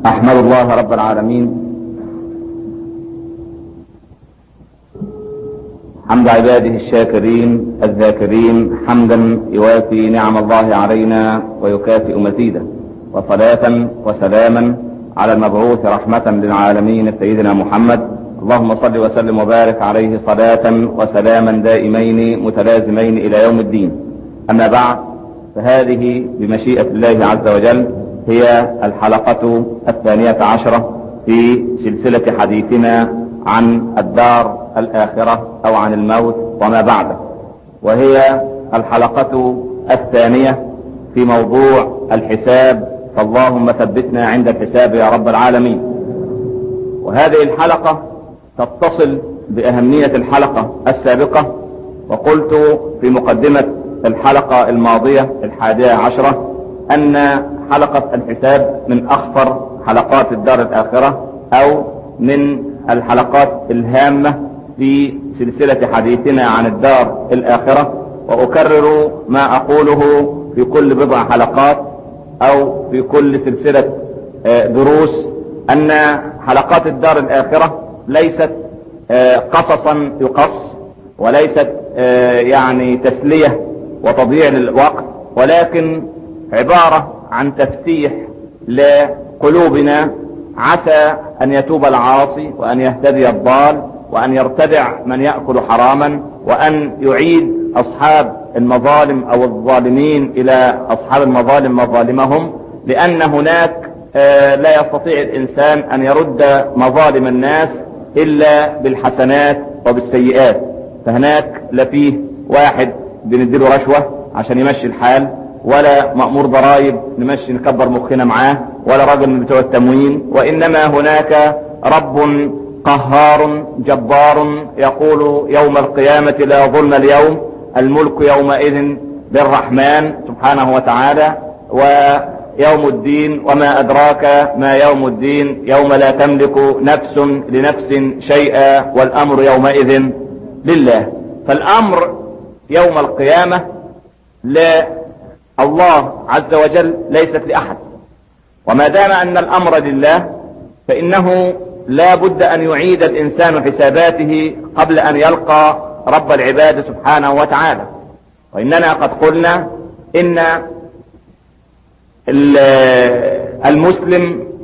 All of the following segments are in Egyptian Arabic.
احمد الله رب العالمين حمد عباده الشاكرين الذاكرين حمدا يوافي نعم الله علينا ويكافئ مزيدا وصلاة وسلاما على المبعوث رحمة للعالمين سيدنا محمد اللهم صل وسلم وبارك عليه صلاة وسلاما دائمين متلازمين الى يوم الدين اما بعد فهذه بمشيئة الله عز وجل هي الحلقة الثانية عشرة في سلسلة حديثنا عن الدار الآخرة أو عن الموت وما بعده وهي الحلقة الثانية في موضوع الحساب فاللهم ثبتنا عند الحساب يا رب العالمين وهذه الحلقة تتصل بأهمية الحلقة السابقة وقلت في مقدمة الحلقة الماضية الحادية عشرة أن حلقة الحساب من أخطر حلقات الدار الآخرة أو من الحلقات الهامة في سلسلة حديثنا عن الدار الآخرة وأكرر ما أقوله في كل بضع حلقات أو في كل سلسلة دروس أن حلقات الدار الآخرة ليست قصصا يقص وليست يعني تسلية وتضييع للوقت ولكن عبارة عن تفتيح لقلوبنا عسى ان يتوب العاصي وان يهتدي الضال وان يرتدع من يأكل حراما وان يعيد اصحاب المظالم او الظالمين الى اصحاب المظالم مظالمهم لان هناك لا يستطيع الانسان ان يرد مظالم الناس الا بالحسنات وبالسيئات فهناك لا فيه واحد بنديله رشوة عشان يمشي الحال ولا مأمور ضرائب نمشي نكبر مخنا معاه ولا رجل من بتوع التموين وإنما هناك رب قهار جبار يقول يوم القيامة لا ظلم اليوم الملك يومئذ للرحمن سبحانه وتعالى ويوم الدين وما أدراك ما يوم الدين يوم لا تملك نفس لنفس شيئا والأمر يومئذ لله فالأمر يوم القيامة لا الله عز وجل ليست لأحد وما دام أن الأمر لله فإنه لا بد أن يعيد الإنسان حساباته قبل أن يلقى رب العباد سبحانه وتعالى وإننا قد قلنا إن المسلم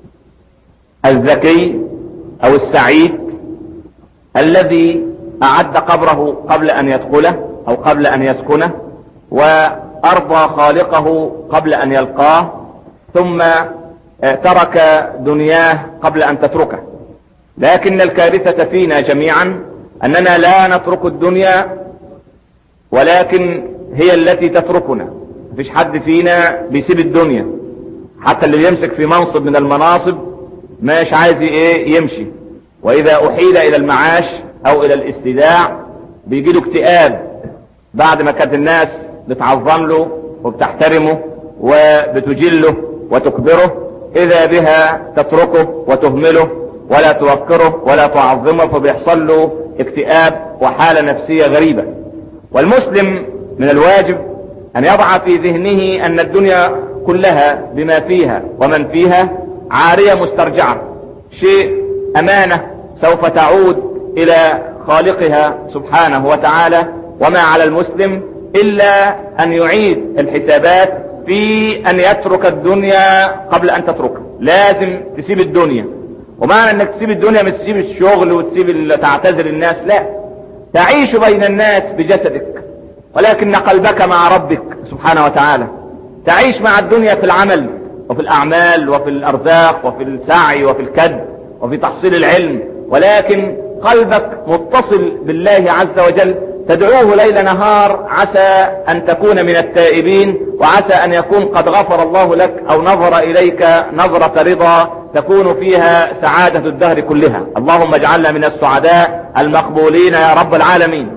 الذكي أو السعيد الذي أعد قبره قبل أن يدخله أو قبل أن يسكنه وأرضى خالقه قبل أن يلقاه ثم ترك دنياه قبل أن تتركه لكن الكارثة فينا جميعا أننا لا نترك الدنيا ولكن هي التي تتركنا مفيش حد فينا بيسيب الدنيا حتى اللي يمسك في منصب من المناصب مش عايز ايه يمشي واذا احيل الى المعاش او الى الاستداع بيجي له اكتئاب بعد ما كانت الناس بتعظم له وبتحترمه وبتجله وتكبره اذا بها تتركه وتهمله ولا توقره ولا تعظمه فبيحصل له اكتئاب وحالة نفسية غريبة والمسلم من الواجب ان يضع في ذهنه ان الدنيا كلها بما فيها ومن فيها عارية مسترجعة شيء امانة سوف تعود الى خالقها سبحانه وتعالى وما على المسلم الا ان يعيد الحسابات في ان يترك الدنيا قبل ان تتركها لازم تسيب الدنيا ومعنى انك تسيب الدنيا مش تسيب الشغل وتسيب تعتذر الناس لا تعيش بين الناس بجسدك ولكن قلبك مع ربك سبحانه وتعالى تعيش مع الدنيا في العمل وفي الاعمال وفي الارزاق وفي السعي وفي الكد وفي تحصيل العلم ولكن قلبك متصل بالله عز وجل تدعوه ليل نهار عسى ان تكون من التائبين وعسى ان يكون قد غفر الله لك او نظر اليك نظرة رضا تكون فيها سعادة الدهر كلها اللهم اجعلنا من السعداء المقبولين يا رب العالمين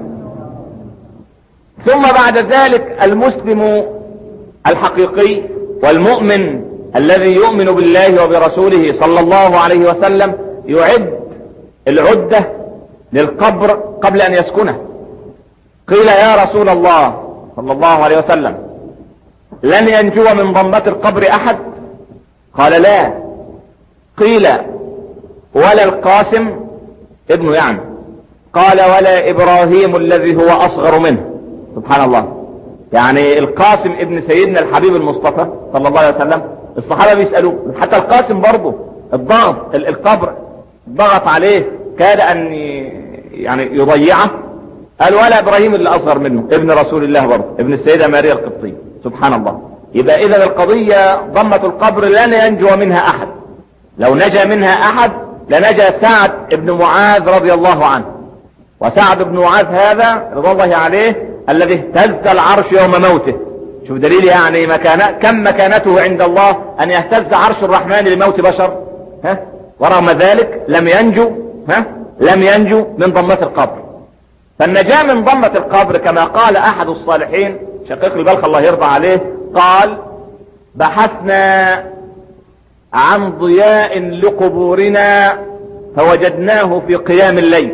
ثم بعد ذلك المسلم الحقيقي والمؤمن الذي يؤمن بالله وبرسوله صلى الله عليه وسلم يعد العدة للقبر قبل ان يسكنه قيل يا رسول الله صلى الله عليه وسلم لن ينجو من ضمة القبر احد قال لا قيل ولا القاسم ابنه يعني قال ولا ابراهيم الذي هو اصغر منه سبحان الله يعني القاسم ابن سيدنا الحبيب المصطفى صلى الله عليه وسلم الصحابة بيسألوه حتى القاسم برضه الضغط القبر ضغط عليه كاد ان يعني يضيعه قال ولا ابراهيم اللي اصغر منه ابن رسول الله برضه ابن السيدة ماريا القبطية سبحان الله يبقى اذا القضية ضمة القبر لن ينجو منها احد لو نجا منها احد لنجا سعد ابن معاذ رضي الله عنه وسعد بن معاذ هذا رضي الله عليه الذي اهتز العرش يوم موته شوف دليل يعني مكانة كم مكانته عند الله ان يهتز عرش الرحمن لموت بشر ها ورغم ذلك لم ينجو ها لم ينجو من ضمة القبر فالنجاة من ضمة القبر كما قال احد الصالحين شقيق البلخ الله يرضى عليه قال بحثنا عن ضياء لقبورنا فوجدناه في قيام الليل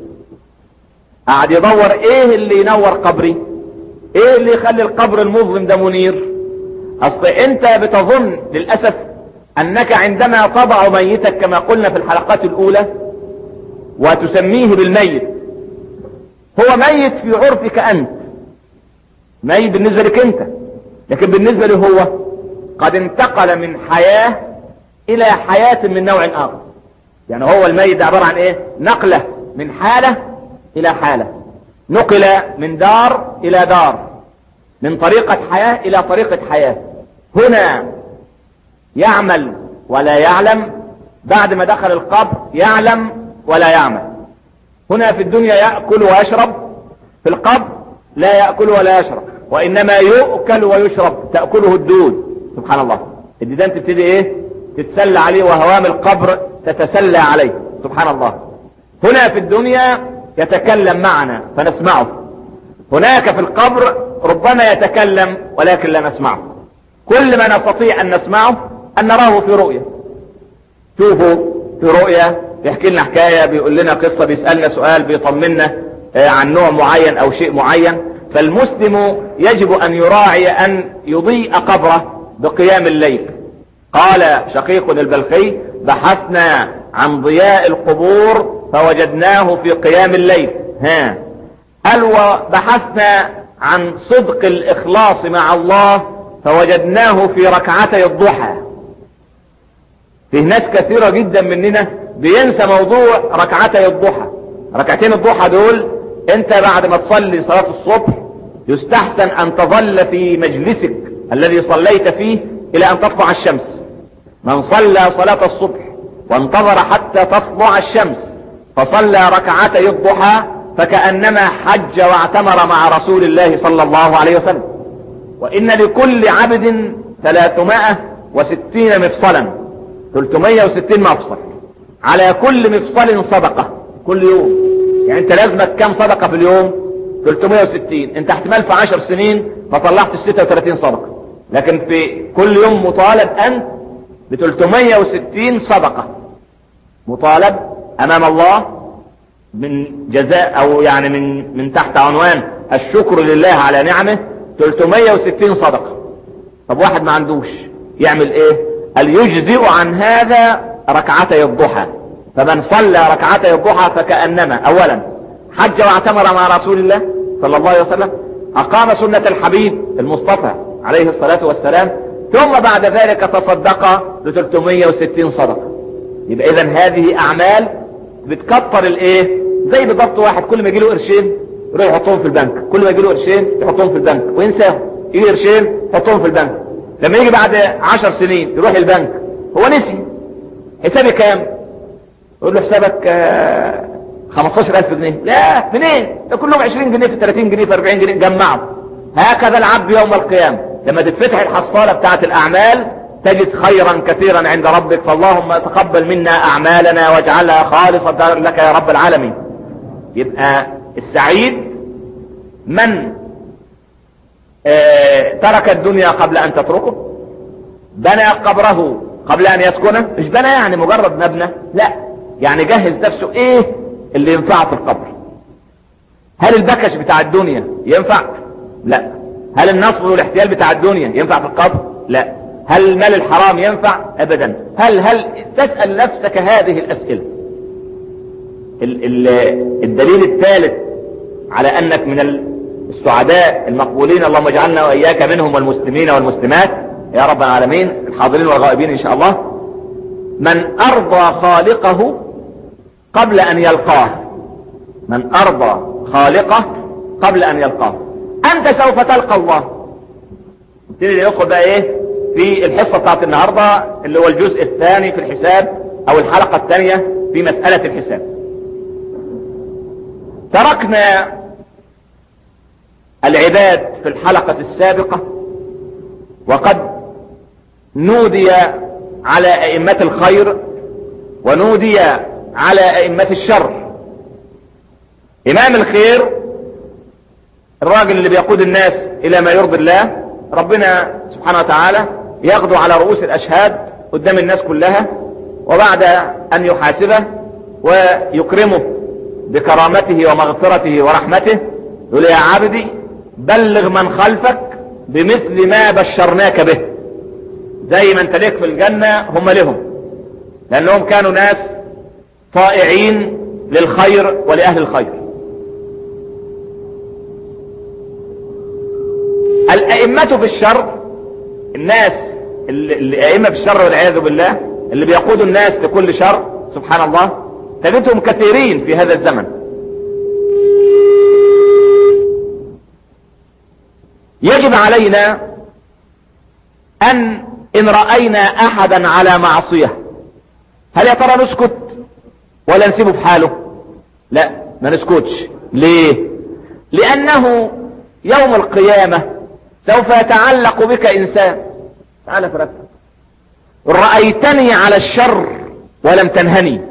قعد يدور ايه اللي ينور قبري ايه اللي يخلي القبر المظلم ده منير اصل انت بتظن للأسف انك عندما تضع ميتك كما قلنا في الحلقات الاولى وتسميه بالميت هو ميت في عرفك انت ميت بالنسبة لك انت لكن بالنسبة له هو قد انتقل من حياة الى حياة من نوع اخر يعني هو الميت ده عبارة عن ايه نقلة من حالة الى حالة نقل من دار الى دار من طريقة حياة الى طريقة حياة هنا يعمل ولا يعلم بعد ما دخل القبر يعلم ولا يعمل هنا في الدنيا يأكل ويشرب في القبر لا يأكل ولا يشرب وإنما يؤكل ويشرب تأكله الدود سبحان الله الديدان تبتدي ايه تتسلى عليه وهوام القبر تتسلى عليه سبحان الله هنا في الدنيا يتكلم معنا فنسمعه هناك في القبر ربما يتكلم ولكن لا نسمعه كل ما نستطيع ان نسمعه ان نراه في رؤية شوفوا في رؤية يحكي لنا حكاية بيقول لنا قصة بيسألنا سؤال بيطمنا عن نوع معين او شيء معين فالمسلم يجب ان يراعي ان يضيء قبره بقيام الليل قال شقيق البلخي بحثنا عن ضياء القبور فوجدناه في قيام الليل ها قال وبحثنا عن صدق الاخلاص مع الله فوجدناه في ركعتي الضحى فيه ناس كثيرة جدا مننا بينسى موضوع ركعتي الضحى ركعتين الضحى دول انت بعد ما تصلي صلاة الصبح يستحسن ان تظل في مجلسك الذي صليت فيه الى ان تطلع الشمس من صلى صلاة الصبح وانتظر حتى تطلع الشمس فصلى ركعتي الضحى فكأنما حج واعتمر مع رسول الله صلى الله عليه وسلم وإن لكل عبد 360 مفصلا 360 مفصل على كل مفصل صدقة كل يوم يعني انت لازمك كم صدقة في اليوم 360 انت احتمال في 10 سنين ما طلعت 36 صدقة لكن في كل يوم مطالب انت ب 360 صدقة مطالب امام الله من جزاء او يعني من من تحت عنوان الشكر لله على نعمه 360 صدقة طب واحد ما عندوش يعمل ايه قال يجزئ عن هذا ركعتي الضحى فمن صلى ركعتي الضحى فكأنما اولا حج واعتمر مع رسول الله صلى الله عليه وسلم اقام سنة الحبيب المصطفى عليه الصلاة والسلام ثم بعد ذلك تصدق ب 360 صدقة يبقى اذا هذه اعمال بتكتر الايه زي بالضبط واحد كل ما يجي له قرشين يروح يحطهم في البنك كل ما يجي له قرشين يحطهم في البنك وينساهم يجي قرشين يحطهم في البنك لما يجي بعد عشر سنين يروح البنك هو نسي حسابي كام يقول له حسابك آه 15000 جنيه لا منين ده كلهم 20 جنيه في 30 جنيه في 40 جنيه جمعوا هكذا العبد يوم القيامة لما تتفتح الحصالة بتاعت الأعمال تجد خيرا كثيرا عند ربك فاللهم تقبل منا أعمالنا واجعلها خالصة لك يا رب العالمين يبقى السعيد من اه ترك الدنيا قبل أن تتركه بنى قبره قبل أن يسكنه مش بنى يعني مجرد مبنى لا يعني جهز نفسه ايه اللي ينفعه في القبر هل البكش بتاع الدنيا ينفع لا هل النصب والاحتيال بتاع الدنيا ينفع في القبر لا هل المال الحرام ينفع ابدا هل هل تسأل نفسك هذه الاسئلة ال ال الدليل الثالث على انك من السعداء المقبولين اللهم اجعلنا واياك منهم والمسلمين والمسلمات يا رب العالمين الحاضرين والغائبين ان شاء الله من ارضى خالقه قبل ان يلقاه من ارضى خالقه قبل ان يلقاه انت سوف تلقى الله نبتدي ندخل بقى ايه في الحصه بتاعت النهارده اللي هو الجزء الثاني في الحساب او الحلقه الثانيه في مساله الحساب تركنا العباد في الحلقه السابقه وقد نودي على ائمه الخير ونودي على ائمه الشر امام الخير الراجل اللي بيقود الناس الى ما يرضي الله ربنا سبحانه وتعالى يغدو على رؤوس الاشهاد قدام الناس كلها وبعد ان يحاسبه ويكرمه بكرامته ومغفرته ورحمته يقول يا عبدي بلغ من خلفك بمثل ما بشرناك به زي ما انت ليك في الجنة هم لهم لانهم كانوا ناس طائعين للخير ولأهل الخير الأئمة في الشر الناس الأئمة في الشر والعياذ بالله اللي بيقودوا الناس لكل شر سبحان الله تجدهم كثيرين في هذا الزمن يجب علينا أن إن رأينا أحدا على معصية هل يا ترى نسكت ولا نسيبه في حاله لا ما نسكتش ليه لأنه يوم القيامة سوف يتعلق بك إنسان تعال فرد رأيتني على الشر ولم تنهني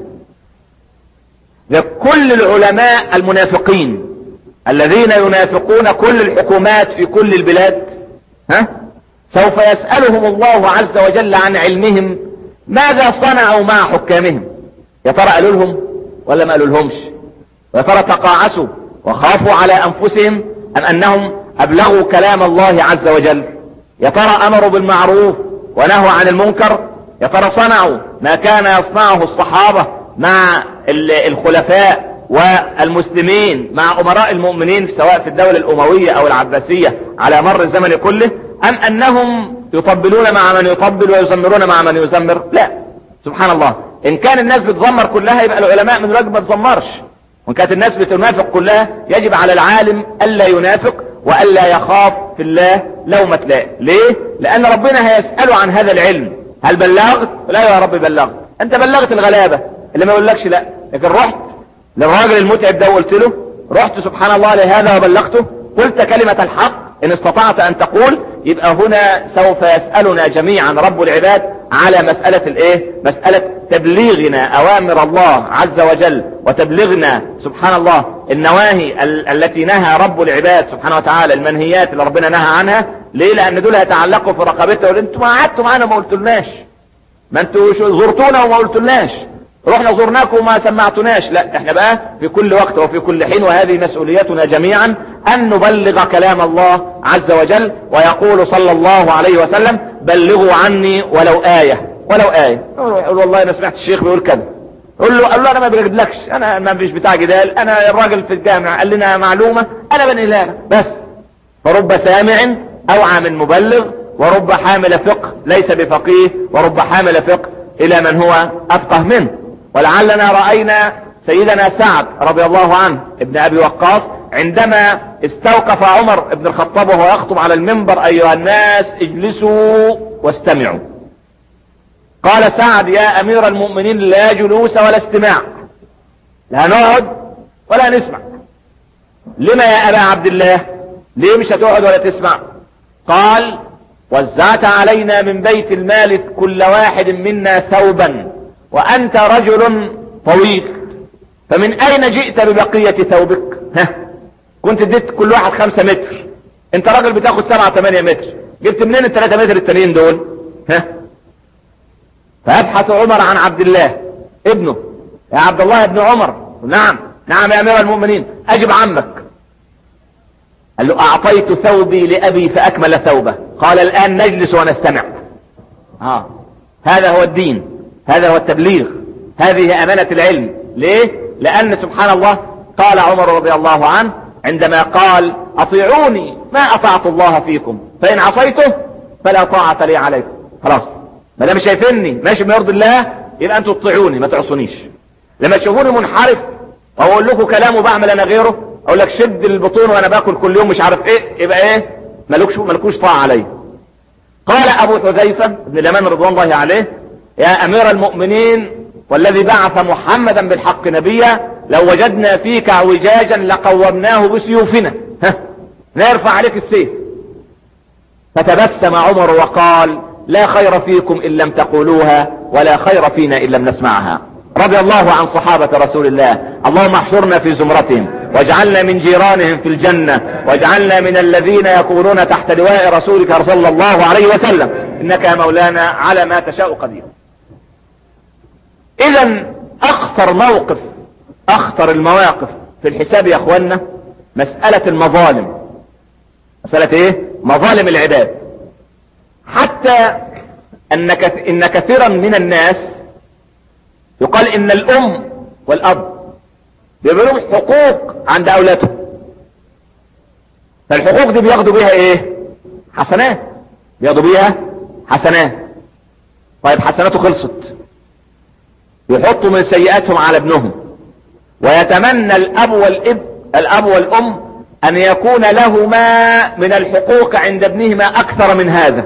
كل العلماء المنافقين الذين ينافقون كل الحكومات في كل البلاد ها سوف يسألهم الله عز وجل عن علمهم ماذا صنعوا مع حكامهم يا ترى قالوا لهم ولا ما قالوا لهمش ويا ترى تقاعسوا وخافوا على انفسهم ام انهم ابلغوا كلام الله عز وجل يا ترى امروا بالمعروف ونهوا عن المنكر يا ترى صنعوا ما كان يصنعه الصحابة مع الخلفاء والمسلمين مع امراء المؤمنين سواء في الدولة الاموية او العباسية على مر الزمن كله ام انهم يطبلون مع من يطبل ويزمرون مع من يزمر لا سبحان الله ان كان الناس بتزمر كلها يبقى العلماء من الواجب ما تزمرش وان كانت الناس بتنافق كلها يجب على العالم الا ينافق والا يخاف في الله لومة لائم ليه لان ربنا هيسأله عن هذا العلم هل بلغت لا يا رب بلغت انت بلغت الغلابة اللي ما يقولكش لا لكن رحت للراجل المتعب ده وقلت له رحت سبحان الله لهذا وبلغته قلت كلمة الحق ان استطعت ان تقول يبقى هنا سوف يسألنا جميعا رب العباد على مسألة الايه مسألة تبليغنا اوامر الله عز وجل وتبلغنا سبحان الله النواهي ال التي نهى رب العباد سبحانه وتعالى المنهيات اللي ربنا نهى عنها ليه لان دول يتعلقوا في رقبته انتوا ما قعدتوا معانا ما قلتولناش ما انتوا زرتونا وما قلتولناش رحنا زرناكم وما سمعتناش لا احنا بقى في كل وقت وفي كل حين وهذه مسؤوليتنا جميعا ان نبلغ كلام الله عز وجل ويقول صلى الله عليه وسلم بلغوا عني ولو آية ولو آية يقول والله انا سمعت الشيخ بيقول كذا قول له قال له انا ما بجدلكش انا ما مش بتاع جدال انا الراجل في الجامع قال لنا معلومة انا بنقلها لك بس فرب سامع اوعى من مبلغ ورب حامل فقه ليس بفقيه ورب حامل فقه الى من هو افقه منه ولعلنا رأينا سيدنا سعد رضي الله عنه ابن ابي وقاص عندما استوقف عمر بن الخطاب وهو يخطب على المنبر ايها الناس اجلسوا واستمعوا قال سعد يا امير المؤمنين لا جلوس ولا استماع لا نقعد ولا نسمع لما يا ابا عبد الله ليه مش هتقعد ولا تسمع قال وزعت علينا من بيت المال كل واحد منا ثوبا وانت رجل طويل فمن اين جئت ببقية ثوبك ها كنت اديت كل واحد خمسة متر انت راجل بتاخد سبعة ثمانية متر جبت منين الثلاثة متر التانيين دول ها فابحث عمر عن عبد الله ابنه يا عبد الله ابن عمر نعم نعم يا امير المؤمنين اجب عمك قال له اعطيت ثوبي لابي فاكمل ثوبه قال الان نجلس ونستمع اه هذا هو الدين هذا هو التبليغ هذه امانة العلم ليه لان سبحان الله قال عمر رضي الله عنه عندما قال اطيعوني ما اطعت الله فيكم فان عصيته فلا طاعة لي عليكم خلاص ما دام شايفيني ماشي بما يرضي الله يبقى انتوا تطيعوني ما تعصونيش لما تشوفوني منحرف او اقول لكم كلام وبعمل انا غيره اقول لك شد البطون وانا باكل كل يوم مش عارف ايه يبقى ايه ملوكش ملكوش طاعة علي قال ابو حذيفة بن اليمان رضوان الله عليه يا امير المؤمنين والذي بعث محمدا بالحق نبيا لو وجدنا فيك اعوجاجا لقومناه بسيوفنا ها نرفع عليك السيف فتبسم عمر وقال لا خير فيكم ان لم تقولوها ولا خير فينا ان لم نسمعها رضي الله عن صحابة رسول الله اللهم احشرنا في زمرتهم واجعلنا من جيرانهم في الجنة واجعلنا من الذين يكونون تحت لواء رسولك صلى الله عليه وسلم انك يا مولانا على ما تشاء قدير اذا اخطر موقف اخطر المواقف في الحساب يا اخوانا مسألة المظالم مسألة ايه مظالم العباد حتى ان ان كثيرا من الناس يقال ان الام والاب بيبقى لهم حقوق عند اولادهم فالحقوق دي بياخدوا بيها ايه حسنات بياخدوا بيها حسنات طيب حسناته خلصت يحطوا من سيئاتهم على ابنهم ويتمنى الاب والاب الاب والام ان يكون لهما من الحقوق عند ابنهما اكثر من هذا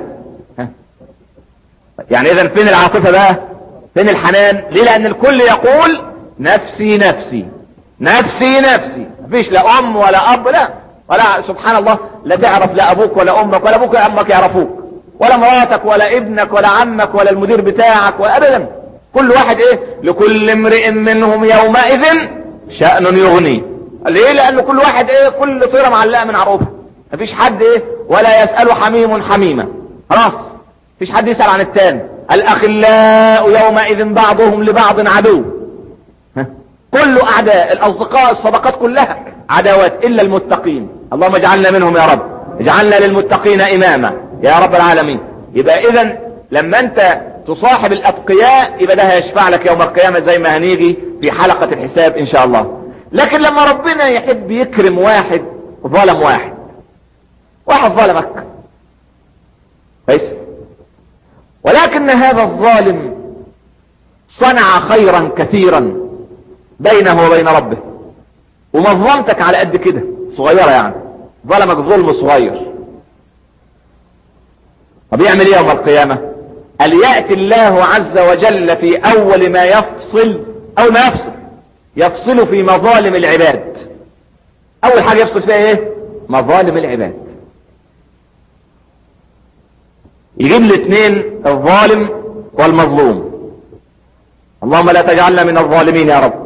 يعني اذا فين العاطفة بقى فين الحنان ليه لان الكل يقول نفسي نفسي نفسي نفسي مفيش لا ام ولا اب لا ولا سبحان الله لا تعرف لا ابوك ولا امك ولا ابوك ولا امك يعرفوك ولا مراتك ولا ابنك ولا عمك ولا المدير بتاعك ولا ابدا كل واحد ايه لكل امرئ منهم يومئذ شأن يغني ليه لان كل واحد ايه كل طيرة معلقة من عروفه مفيش حد ايه ولا يسأل حميم حميمة خلاص مفيش حد يسأل عن التاني الاخلاء يومئذ بعضهم لبعض عدو كل اعداء الاصدقاء الصداقات كلها عداوات الا المتقين اللهم اجعلنا منهم يا رب اجعلنا للمتقين اماما يا رب العالمين يبقى اذا لما انت تصاحب الاتقياء يبقى ده هيشفع لك يوم القيامة زي ما هنيجي في حلقة الحساب ان شاء الله لكن لما ربنا يحب يكرم واحد ظلم واحد واحد ظلمك كويس ولكن هذا الظالم صنع خيرا كثيرا بينه وبين ربه ومظلمتك على قد كده صغيرة يعني ظلمك ظلم صغير طب يعمل ايه يوم القيامة قال يأتي الله عز وجل في اول ما يفصل اول ما يفصل يفصل في مظالم العباد اول حاجة يفصل فيها ايه مظالم العباد يجيب الاثنين الظالم والمظلوم اللهم لا تجعلنا من الظالمين يا رب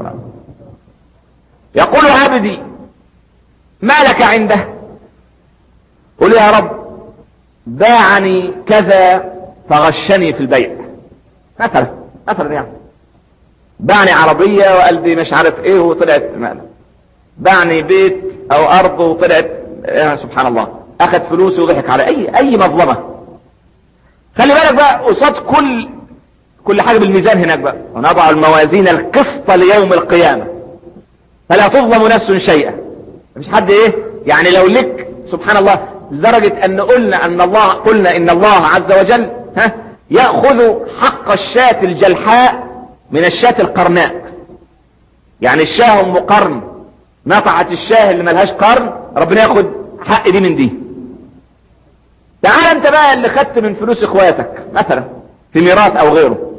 يقول عبدي ما لك عنده قل يا رب باعني كذا فغشني في البيع مثلا مثلا يعني باعني عربية وقال دي مش عارف ايه وطلعت ماله باعني بيت او ارض وطلعت يا سبحان الله اخذ فلوسي وضحك على اي اي مظلمة خلي بالك بقى قصاد كل كل حاجة بالميزان هناك بقى ونضع الموازين القسط ليوم القيامة فلا تظلم نفس شيئا مفيش حد ايه يعني لو لك سبحان الله لدرجة ان قلنا ان الله قلنا ان الله عز وجل ها يأخذ حق الشاة الجلحاء من الشاة القرناء يعني الشاه ام قرن نطعت الشاه اللي ملهاش قرن ربنا ياخد حق دي من دي تعال انت بقى اللي خدت من فلوس اخواتك مثلا في ميراث او غيره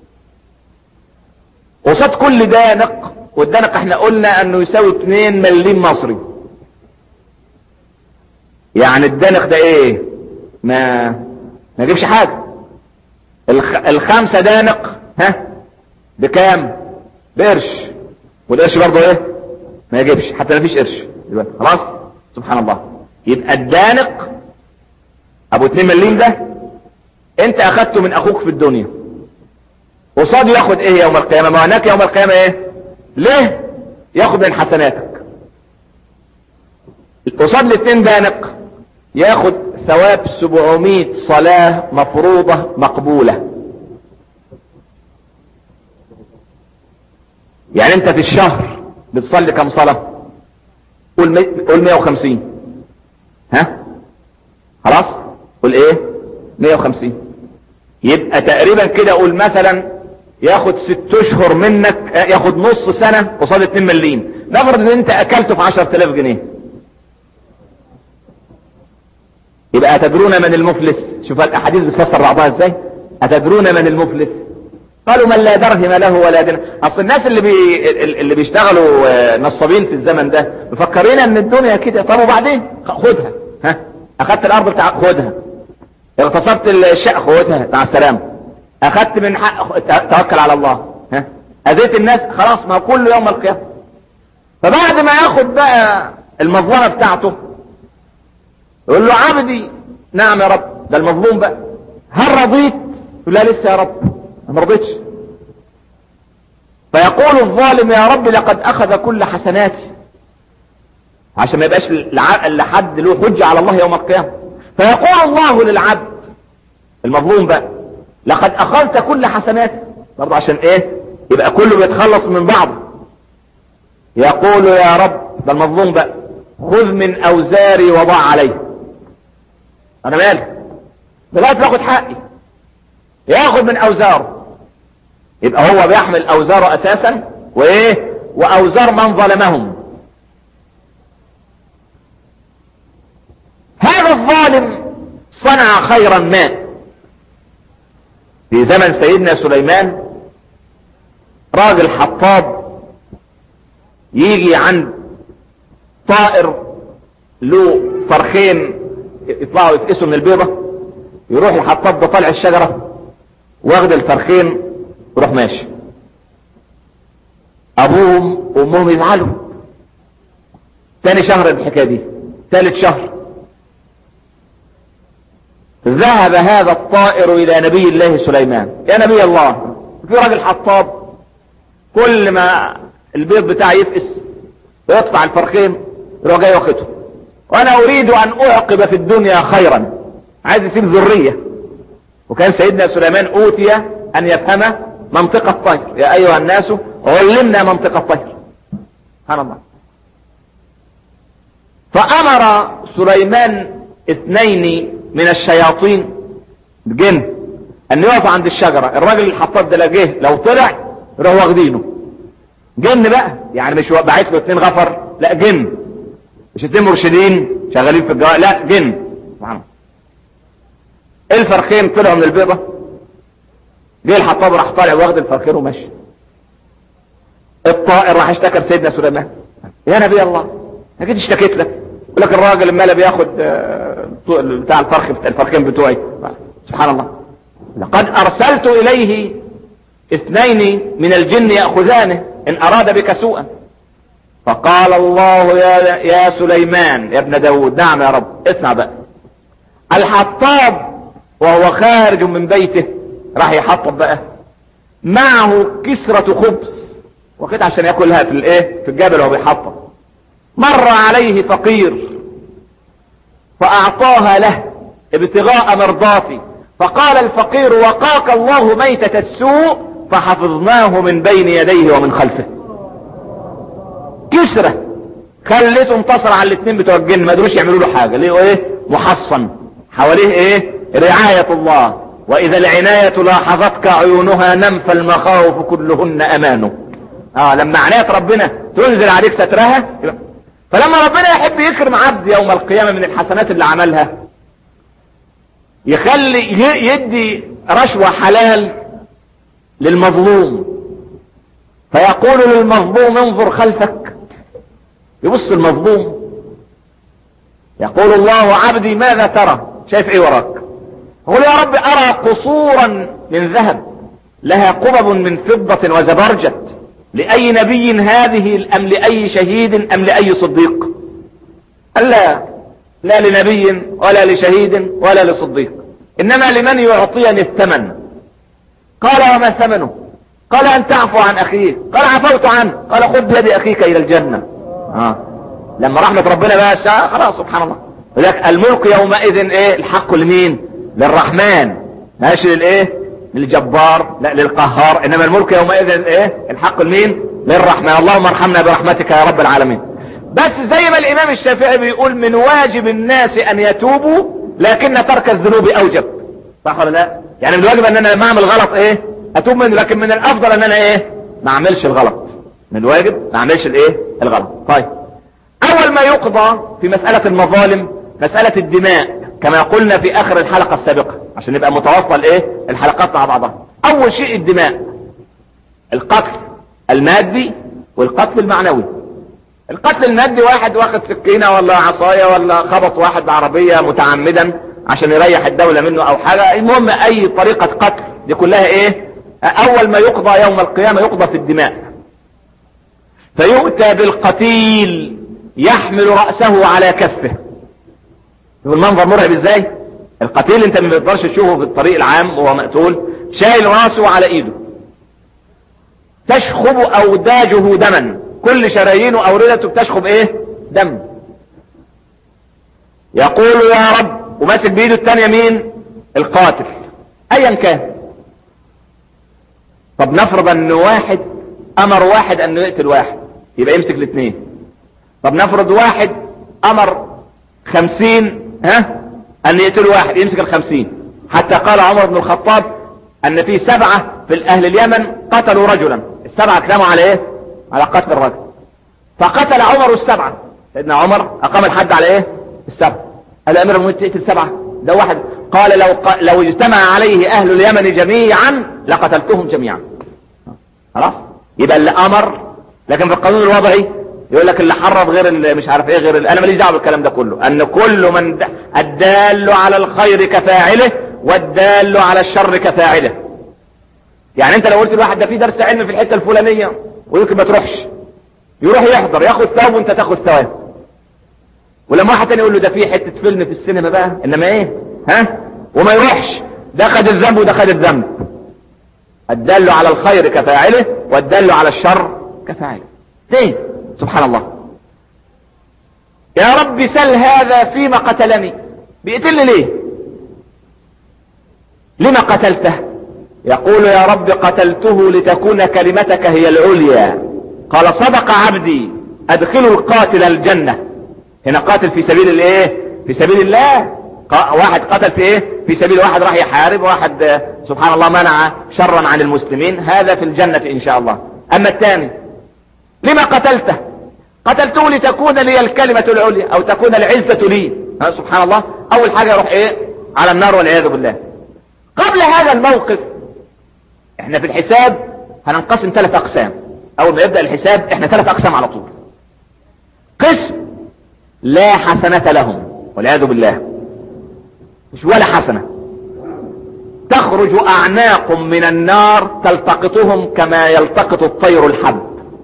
قصاد كل دانق والدانق احنا قلنا انه يساوي 2 مليم مصري يعني الدانق ده ايه ما ما يجيبش حاجة الخ... الخمسة دانق ها بكام بقرش والقرش برضه ايه ما يجيبش حتى ما فيش قرش دلوقتي خلاص سبحان الله يبقى الدانق ابو 2 مليم ده انت اخدته من اخوك في الدنيا قصاد ياخد ايه يوم القيامة ما هناك يوم القيامة ايه ليه ياخد من حسناتك قصاد الاثنين دانق ياخد ثواب 700 صلاة مفروضة مقبولة يعني انت في الشهر بتصلي كم صلاة قول مي... قول 150 ها خلاص قول ايه 150 يبقى تقريبا كده قول مثلا ياخد ست اشهر منك ياخد نص سنة قصاد 2 مليم نفرض ان انت اكلته في 10000 جنيه يبقى اتدرون من المفلس شوف الاحاديث بتفسر بعضها ازاي اتدرون من المفلس قالوا من لا درهم له ولا دين اصل الناس اللي بي... اللي بيشتغلوا نصابين في الزمن ده مفكرين ان الدنيا كده طب وبعدين خدها ها اخدت الارض بتاع خدها اغتصبت الشقه خدها مع السلامه اخدت من حق توكل على الله ها اذيت الناس خلاص ما كل يوم القيامه فبعد ما ياخد بقى المظلمه بتاعته يقول له عبدي نعم يا رب ده المظلوم بقى هل رضيت يقول لا لسه يا رب ما رضيتش فيقول الظالم يا رب لقد اخذ كل حسناتي عشان ما يبقاش لحد له حجة على الله يوم القيامة فيقول الله للعبد المظلوم بقى لقد اخذت كل حسناتي برضه عشان ايه يبقى كله بيتخلص من بعضه يقول يا رب ده المظلوم بقى خذ من اوزاري وضع عليه انا مالي دلوقتي باخد حقي ياخد من اوزاره يبقى هو بيحمل اوزاره اساسا وايه واوزار من ظلمهم هذا الظالم صنع خيرا ما في زمن سيدنا سليمان راجل حطاب يجي عند طائر له فرخين يطلعوا يفقسوا من البيضة يروح الحطاب ده طالع الشجرة واخد الفرخين ويروح ماشي ابوهم وامهم يزعلوا تاني شهر الحكايه دي ثالث شهر ذهب هذا الطائر الى نبي الله سليمان يا نبي الله في راجل حطاب كل ما البيض بتاعه يفقس ويطلع الفرخين يروح جاي واخده وانا اريد ان اعقب في الدنيا خيرا عايز يسيب ذريه وكان سيدنا سليمان اوتي ان يفهم منطق الطير يا ايها الناس علمنا منطق الطير سبحان الله فامر سليمان اثنين من الشياطين الجن ان يقف عند الشجرة الراجل الحطاب ده جه لو طلع يروح واخدينه جن بقى يعني مش بعت له اتنين غفر لا جن مش اتنين مرشدين شغالين في الجوال لا جن سبحان الله الفرخين طلعوا من البيضة جه الحطاب راح طالع واخد الفرخين وماشي الطائر راح اشتكى لسيدنا سليمان يا نبي الله انا جيت اشتكيت لك يقول لك الراجل المال بياخد بتاع الفرخ بتاع الفرخين بتوعي سبحان الله لقد ارسلت اليه اثنين من الجن ياخذانه ان اراد بك سوءا فقال الله يا, يا سليمان يا ابن داود نعم يا رب اسمع بقى الحطاب وهو خارج من بيته راح يحطب بقى معه كسرة خبز وكده عشان ياكلها في الايه في الجبل وهو بيحطب مر عليه فقير فاعطاها له ابتغاء مرضاتي فقال الفقير وقاك الله ميتة السوء فحفظناه من بين يديه ومن خلفه كسرة خليته انتصر على الاثنين بتوع الجن ما قدروش يعملوا له حاجة ليه ايه محصن حواليه ايه رعاية الله واذا العناية لاحظتك عيونها نم فالمخاوف كلهن امانه اه لما عناية ربنا تنزل عليك سترها فلما ربنا يحب يكرم عبد يوم القيامة من الحسنات اللي عملها يخلي يدي رشوة حلال للمظلوم فيقول للمظلوم انظر خلفك يبص المظلوم يقول الله عبدي ماذا ترى شايف ايه وراك يقول يا رب ارى قصورا من ذهب لها قبب من فضة وزبرجت لأي نبي هذه أم لأي شهيد أم لأي صديق قال لا لا لنبي ولا لشهيد ولا لصديق إنما لمن يعطيني الثمن قال وما ثمنه قال أن تعفو عن أخيك قال عفوت عنه قال خذ بيد أخيك إلى الجنة آه. لما رحمة ربنا بقى خلاص سبحان الله ولذلك الملك يومئذ ايه الحق لمين للرحمن ماشي للايه للجبار لا للقهار انما الملك يومئذ ايه الحق لمين للرحمن اللهم ارحمنا برحمتك يا رب العالمين بس زي ما الامام الشافعي بيقول من واجب الناس ان يتوبوا لكن ترك الذنوب اوجب صح ولا لا يعني من الواجب ان انا لما اعمل غلط ايه اتوب منه لكن من الافضل ان انا ايه ما اعملش الغلط من الواجب ما اعملش الايه الغلط طيب اول ما يقضى في مسألة المظالم مسألة الدماء كما قلنا في اخر الحلقة السابقة عشان نبقى متواصل ايه الحلقات مع بعضها اول شيء الدماء القتل المادي والقتل المعنوي القتل المادي واحد واخد سكينة ولا عصاية ولا خبط واحد بعربية متعمدا عشان يريح الدولة منه او حاجة المهم اي طريقة قتل دي كلها ايه اول ما يقضى يوم القيامة يقضى في الدماء فيؤتى بالقتيل يحمل رأسه على كفه المنظر مرعب ازاي القتيل انت ما تقدرش تشوفه في الطريق العام وهو مقتول شايل راسه على ايده تشخب اوداجه دما كل شرايينه اوردته بتشخب ايه دم يقول يا رب وماسك بايده الثانيه مين القاتل ايا كان طب نفرض ان واحد امر واحد انه يقتل واحد يبقى يمسك الاثنين طب نفرض واحد امر خمسين ها ان يقتل واحد يمسك الخمسين حتى قال عمر بن الخطاب ان في سبعة في اهل اليمن قتلوا رجلا السبعة كلاموا على ايه على قتل الرجل فقتل عمر السبعة سيدنا عمر اقام الحد على ايه السبعة قال امير المؤمنين تقتل سبعة ده واحد قال لو ق... لو اجتمع عليه اهل اليمن جميعا لقتلتهم جميعا خلاص يبقى اللي امر لكن في القانون الوضعي يقول لك اللي حرض غير اللي مش عارف ايه غير اللي انا ماليش دعوه بالكلام ده كله ان كل من د... الدال على الخير كفاعله والدال على الشر كفاعله يعني انت لو قلت لواحد ده في درس علم في الحته الفلانيه ويمكن ما تروحش يروح يحضر ياخد ثواب وانت تاخد ثواب ولما واحد تاني يقول له ده في حته فيلم في السينما بقى انما ايه ها وما يروحش ده خد الذنب وده خد الذنب الدال على الخير كفاعله والدال على الشر كفاعله ليه سبحان الله يا رب سل هذا فيما قتلني بيقتلني ليه لما قتلته يقول يا رب قتلته لتكون كلمتك هي العليا قال صدق عبدي ادخلوا القاتل الجنة هنا قاتل في سبيل الايه في سبيل الله واحد قتل في ايه في سبيل واحد راح يحارب واحد سبحان الله منع شرا عن المسلمين هذا في الجنة ان شاء الله اما الثاني لما قتلته قتلته لتكون لي الكلمة العليا او تكون العزة لي ها سبحان الله اول حاجة يروح ايه على النار والعياذ بالله قبل هذا الموقف احنا في الحساب هننقسم ثلاث اقسام اول ما يبدأ الحساب احنا ثلاث اقسام على طول قسم لا حسنة لهم والعياذ بالله مش ولا حسنة تخرج اعناق من النار تلتقطهم كما يلتقط الطير الحب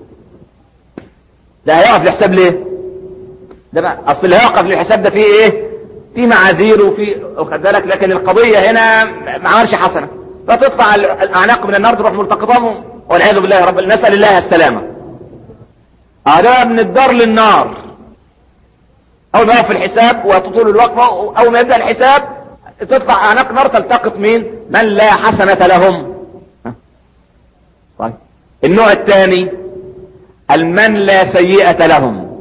ده هيقف الحساب ليه ده بقى اصل اللي هيوقف للحساب ده فيه ايه في معاذير وفي واخد بالك لكن القضيه هنا ما عملش حسنه فتطلع الاعناق من النار تروح ملتقطهم والعياذ بالله يا رب نسال الله السلامه هذا من الدار للنار اول ما يقف الحساب وتطول الوقفه اول ما يبدا الحساب تطلع اعناق نار تلتقط مين من لا حسنه لهم طيب النوع الثاني المن لا سيئة لهم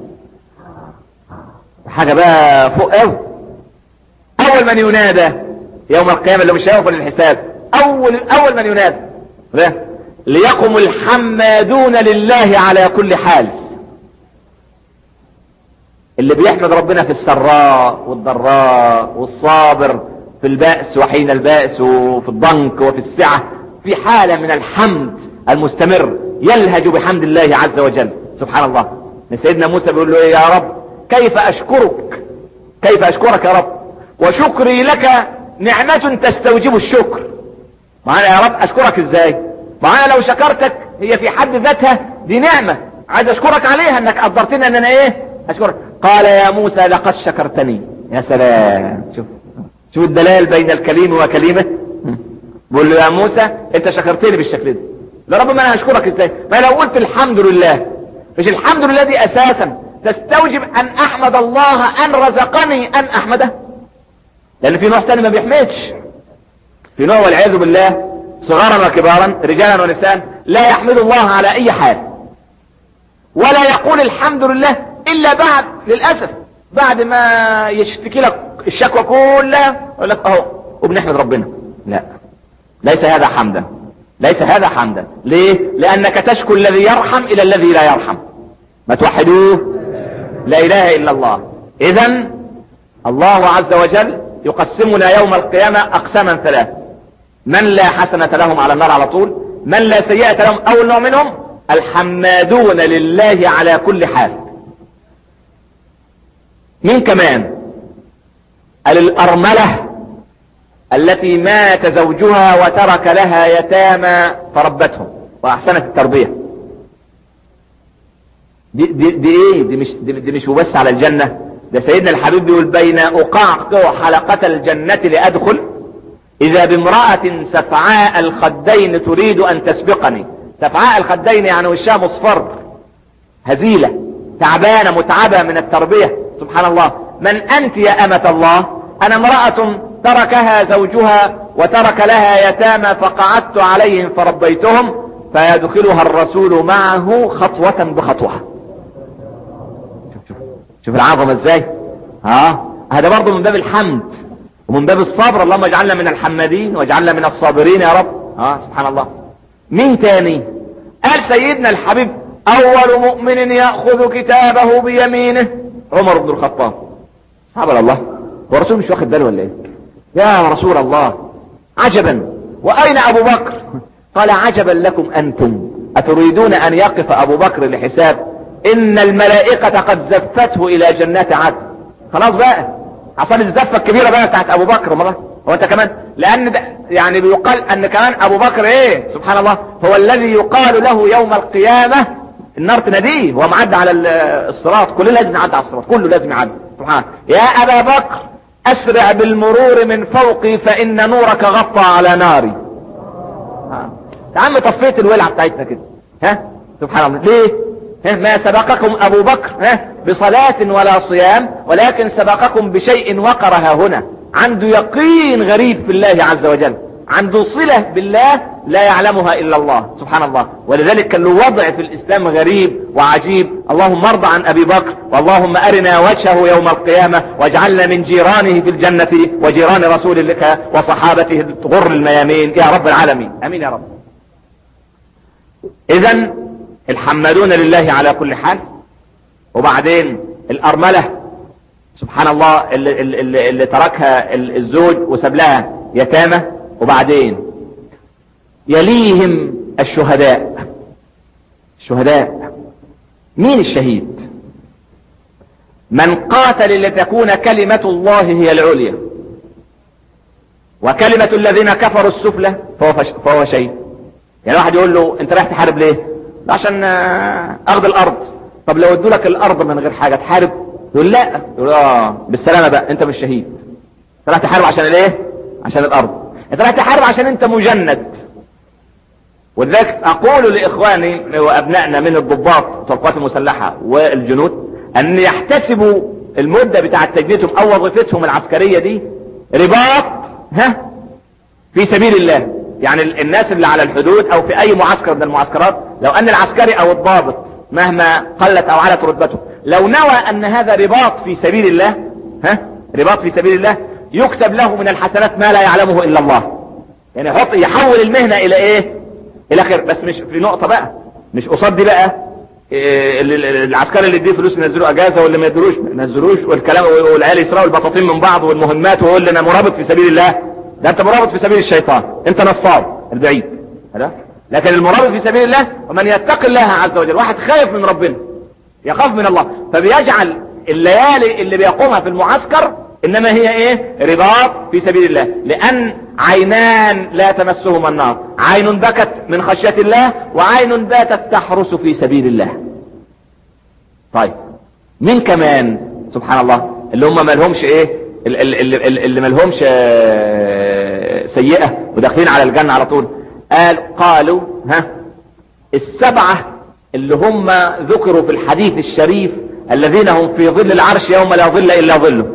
حاجة بقى فوق قوي اول من ينادى يوم القيامة اللي مش هيوقف للحساب اول اول من ينادى ده ليقم الحمادون لله على كل حال اللي بيحمد ربنا في السراء والضراء والصابر في البأس وحين البأس وفي الضنك وفي السعة في حالة من الحمد المستمر يلهج بحمد الله عز وجل سبحان الله سيدنا موسى بيقول له ايه يا رب كيف اشكرك كيف اشكرك يا رب وشكري لك نعمة تستوجب الشكر معانا يا رب اشكرك ازاي معانا لو شكرتك هي في حد ذاتها دي نعمة عايز اشكرك عليها انك قدرتني ان انا ايه اشكرك قال يا موسى لقد شكرتني يا سلام شوف شوف الدلال بين الكليم وكلمه بقول له يا موسى انت شكرتني بالشكل ده لا رب ما انا اشكرك ازاي ما لو قلت الحمد لله مش الحمد لله دي اساسا تستوجب ان احمد الله ان رزقني ان احمده لان في نوع تاني ما بيحمدش في نوع والعياذ بالله صغارا وكبارا رجالا ونساء لا يحمد الله على اي حال ولا يقول الحمد لله الا بعد للاسف بعد ما يشتكي لك الشكوى كلها يقول لك اهو وبنحمد ربنا لا ليس هذا حمدا ليس هذا حمدا ليه لانك تشكو الذي يرحم الى الذي لا يرحم ما توحدوه لا اله الا الله اذا الله عز وجل يقسمنا يوم القيامة اقساما ثلاث من لا حسنة لهم على النار على طول من لا سيئة لهم اول نوع منهم الحمادون لله على كل حال مين كمان قال الارملة التي مات زوجها وترك لها يتامى فربتهم واحسنت التربية دي, دي, دي ايه دي مش, دي, دي مش وبس على الجنة ده سيدنا الحبيب بيقول بين اقعقع حلقة الجنة لادخل اذا بامرأة سفعاء الخدين تريد ان تسبقني سفعاء الخدين يعني وشها مصفر هزيلة تعبانة متعبة من التربية سبحان الله من انت يا امة الله انا امرأة تركها زوجها وترك لها يتامى فقعدت عليهم فربيتهم فيدخلها الرسول معه خطوة بخطوة شوف شوف شوف العظمة ازاي ها هذا برضه من باب الحمد ومن باب الصبر اللهم اجعلنا من الحمادين واجعلنا من الصابرين يا رب ها سبحان الله مين تاني قال سيدنا الحبيب اول مؤمن يأخذ كتابه بيمينه عمر بن الخطاب سبحان الله هو الرسول مش واخد باله ولا ايه يا رسول الله عجبا واين ابو بكر قال عجبا لكم انتم اتريدون ان يقف ابو بكر لحساب ان الملائكة قد زفته الى جنات عدن خلاص بقى حصل الزفة الكبيرة بقى بتاعت ابو بكر والله هو انت كمان لان ده يعني بيقال ان كمان ابو بكر ايه سبحان الله هو الذي يقال له يوم القيامة النار تناديه هو معدي على الصراط كله لازم يعدي على الصراط كله لازم يعدي سبحان يا ابا بكر اسرع بالمرور من فوقي فان نورك غطى على ناري يا عم طفيت الولعة بتاعتنا كده ها سبحان الله ليه ها ما سبقكم ابو بكر ها بصلاة ولا صيام ولكن سبقكم بشيء وقرها هنا عنده يقين غريب في الله عز وجل عنده صلة بالله لا يعلمها الا الله سبحان الله ولذلك كان له وضع في الاسلام غريب وعجيب اللهم ارضى عن ابي بكر واللهم ارنا وجهه يوم القيامة واجعلنا من جيرانه في الجنة وجيران رسول لك وصحابته غر الميامين يا رب العالمين امين يا رب اذا الحمدون لله على كل حال وبعدين الارملة سبحان الله اللي, اللي, اللي تركها الزوج وساب لها يتامى وبعدين يليهم الشهداء الشهداء مين الشهيد من قاتل لتكون كلمة الله هي العليا وكلمة الذين كفروا السفلى فهو, فش... فهو شهيد يعني واحد يقول له انت رايح تحارب ليه عشان اخذ الارض طب لو ادوا لك الارض من غير حاجة تحارب يقول لا يقول اه بالسلامة بقى انت مش شهيد انت رايح تحارب عشان الايه عشان الارض انت رايح تحارب عشان انت مجند ولذلك اقول لاخواني وابنائنا من الضباط بتوع القوات المسلحة والجنود ان يحتسبوا المدة بتاعة تجنيدهم او وظيفتهم العسكرية دي رباط ها في سبيل الله يعني الناس اللي على الحدود او في اي معسكر من المعسكرات لو ان العسكري او الضابط مهما قلت او علت رتبته لو نوى ان هذا رباط في سبيل الله ها رباط في سبيل الله يكتب له من الحسنات ما لا يعلمه الا الله يعني يحط يحول المهنة الى ايه الى خير بس مش في نقطة بقى مش قصاد دي بقى إيه العسكري اللي يديه فلوس ينزلوا اجازة واللي ما يدروش ما ينزلوش والكلام والعيال يسرقوا البطاطين من بعض والمهمات ويقول لي انا مرابط في سبيل الله ده انت مرابط في سبيل الشيطان انت نصاب البعيد هذا لكن المرابط في سبيل الله ومن يتقي الله عز وجل واحد خايف من ربنا يخاف من الله فبيجعل الليالي اللي بيقومها في المعسكر انما هي ايه رباط في سبيل الله لان عينان لا تمسهما النار عين بكت من خشية الله وعين باتت تحرس في سبيل الله طيب مين كمان سبحان الله اللي هم ما لهمش ايه اللي, اللي, اللي ما لهمش سيئة وداخلين على الجنة على طول قال قالوا ها السبعة اللي هم ذكروا في الحديث الشريف الذين هم في ظل العرش يوم لا ظل الا ظله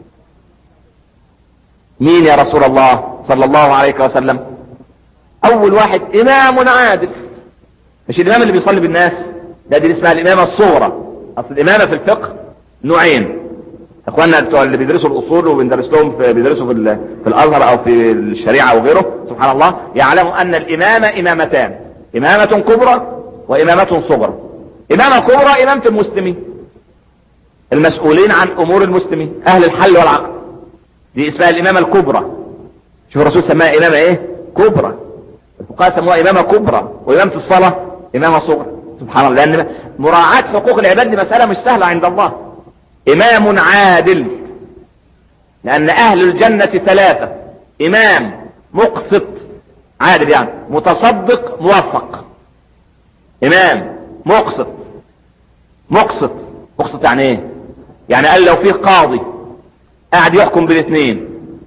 مين يا رسول الله صلى الله عليه وسلم اول واحد امام عادل مش الامام اللي بيصلي بالناس ده دي اسمها الامامه الصغرى اصل الامامه في الفقه نوعين اخواننا بتوع اللي بيدرسوا الاصول وبندرس لهم في بيدرسوا في, ال- في الازهر او في الشريعه وغيره سبحان الله يعلموا ان الامامه امامتان امامه كبرى وامامه صغرى امامه كبرى امامه المسلمين المسؤولين عن امور المسلمين اهل الحل والعقد دي اسمها الامامه الكبرى شوف الرسول سماها امامه ايه كبرى الفقهاء سموها امامه كبرى وامامه الصلاه امامه صغرى سبحان الله لان مراعاه حقوق العباد دي مساله مش سهله عند الله امام عادل لان اهل الجنة ثلاثة امام مقسط عادل يعني متصدق موفق امام مقسط مقسط مقسط يعني ايه يعني قال لو فيه قاضي قاعد يحكم بالاثنين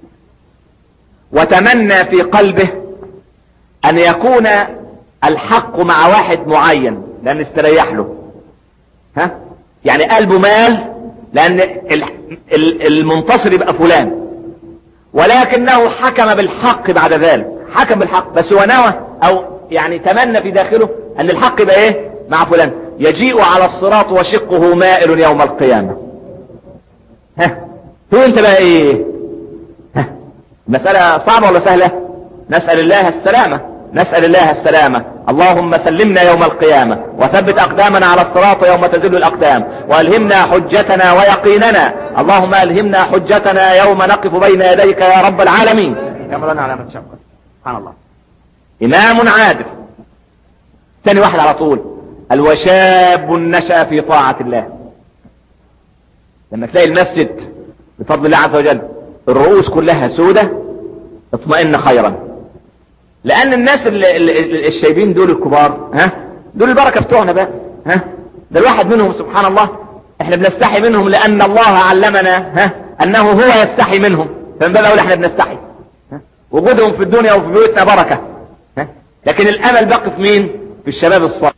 وتمنى في قلبه ان يكون الحق مع واحد معين لان استريح له ها يعني قلبه مال لان ال- ال- المنتصر يبقى فلان ولكنه حكم بالحق بعد ذلك حكم بالحق بس هو نوى او يعني تمنى في داخله ان الحق يبقى ايه مع فلان يجيء على الصراط وشقه مائل يوم القيامة ها هو انت بقى ايه ها مسألة صعبة ولا سهلة نسأل الله السلامة نسأل الله السلامة اللهم سلمنا يوم القيامة وثبت أقدامنا على الصراط يوم تزل الأقدام وألهمنا حجتنا ويقيننا اللهم ألهمنا حجتنا يوم نقف بين يديك يا رب العالمين يا مولانا على من شكر سبحان الله إمام عادل ثاني واحد على طول الوشاب نشأ في طاعة الله لما تلاقي المسجد بفضل الله عز وجل الرؤوس كلها سودة اطمئن خيرا لان الناس اللي اللي الشايبين دول الكبار ها دول البركه بتوعنا بقى ها ده الواحد منهم سبحان الله احنا بنستحي منهم لان الله علمنا ها انه هو يستحي منهم فمن باب اولى احنا بنستحي ها؟ وجودهم في الدنيا وفي بيوتنا بركه ها؟ لكن الامل باقي في مين في الشباب الصالح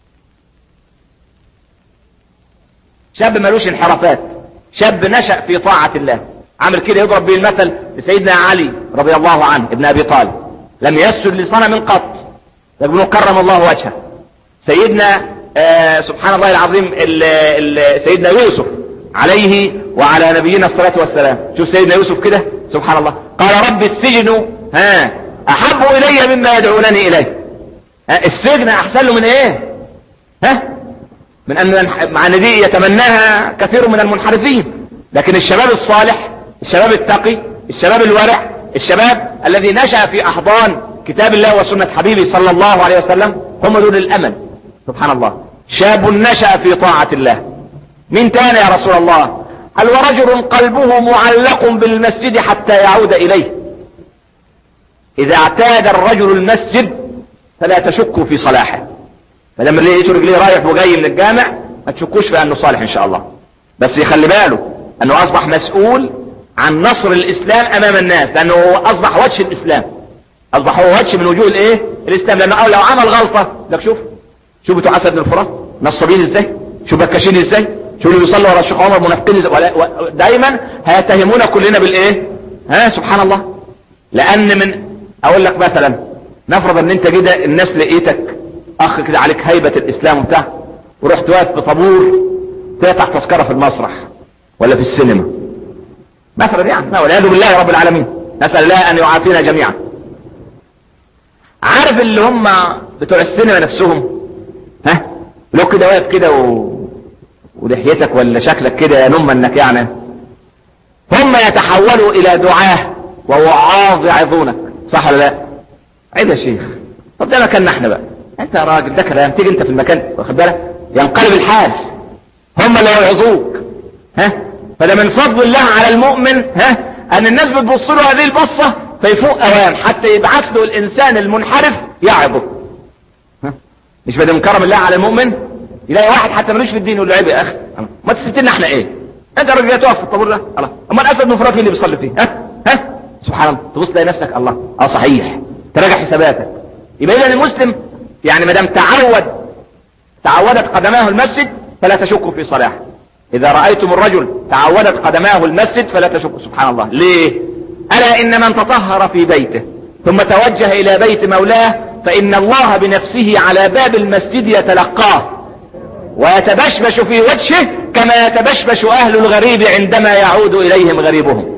شاب ملوش انحرافات شاب نشأ في طاعة الله عمل كده يضرب به المثل لسيدنا علي رضي الله عنه ابن ابي طالب لم يسجد لصنم قط يقول كرم الله وجهه سيدنا آه سبحان الله العظيم ال ال سيدنا يوسف عليه وعلى نبينا الصلاة والسلام شوف سيدنا يوسف كده سبحان الله قال رب السجن ها احب الي مما يدعونني اليه ها السجن احسن له من ايه ها من ان مع ان دي يتمناها كثير من المنحرفين لكن الشباب الصالح الشباب التقي الشباب الورع الشباب الذي نشأ في احضان كتاب الله وسنة حبيبه صلى الله عليه وسلم هم دول الامل سبحان الله شاب نشأ في طاعة الله من تاني يا رسول الله قال ورجل قلبه معلق بالمسجد حتى يعود اليه اذا اعتاد الرجل المسجد فلا تشكوا في صلاحه ما دام لقيته رجليه رايح وجاي من الجامع ما تشكوش في انه صالح ان شاء الله بس يخلي باله انه اصبح مسؤول عن نصر الاسلام امام الناس لانه هو اصبح وجه الاسلام اصبح هو وجه من وجوه الايه الاسلام لانه لو عمل غلطه لك شوف شوف بتوع اسد بن الفرات نصابين ازاي شوف بكاشين ازاي شوف اللي بيصلوا ورا الشيخ عمر منافقين ازاي ولا- و- دايما هيتهمونا كلنا بالايه ها سبحان الله لان من اقول لك مثلا نفرض ان انت كده الناس لقيتك اخ كده عليك هيبة الاسلام وبتاع ورحت واقف في طابور تقطع تذكرة في المسرح ولا في السينما مثلا يعني والعياذ بالله رب العالمين نسأل الله ان يعافينا جميعا عارف اللي هم بتوع السينما نفسهم ها لو كده واقف كده و... ولحيتك ولا شكلك كده ينم انك يعني ثم يتحولوا الى دعاه ووعاظ يعظونك صح ولا لا عيب يا شيخ طب ده مكاننا احنا بقى انت يا راجل ده كلام تيجي انت في المكان واخد بالك ينقلب الحال هم اللي يوعظوك ها فده من فضل الله على المؤمن ها ان الناس بتبص له هذه البصه فيفوق اوام حتى يبعث له الانسان المنحرف يعظه ها؟ مش بدل من كرم الله على المؤمن يلاقي واحد حتى ملوش في الدين يقول له عيب يا اخي ما تسبت لنا احنا ايه انت راجل جاي تقف في الطابور ده الله اما الاسد من فراق مين اللي بيصلي فيه ها ها سبحان الله تبص تلاقي نفسك الله اه صحيح تراجع حساباتك يبقى اذا المسلم يعني ما دام تعود تعودت قدماه المسجد فلا تشك في صلاحه اذا رأيتم الرجل تعودت قدماه المسجد فلا تشكوا سبحان الله ليه الا ان من تطهر في بيته ثم توجه الى بيت مولاه فان الله بنفسه على باب المسجد يتلقاه ويتبشبش في وجهه كما يتبشبش اهل الغريب عندما يعود اليهم غريبهم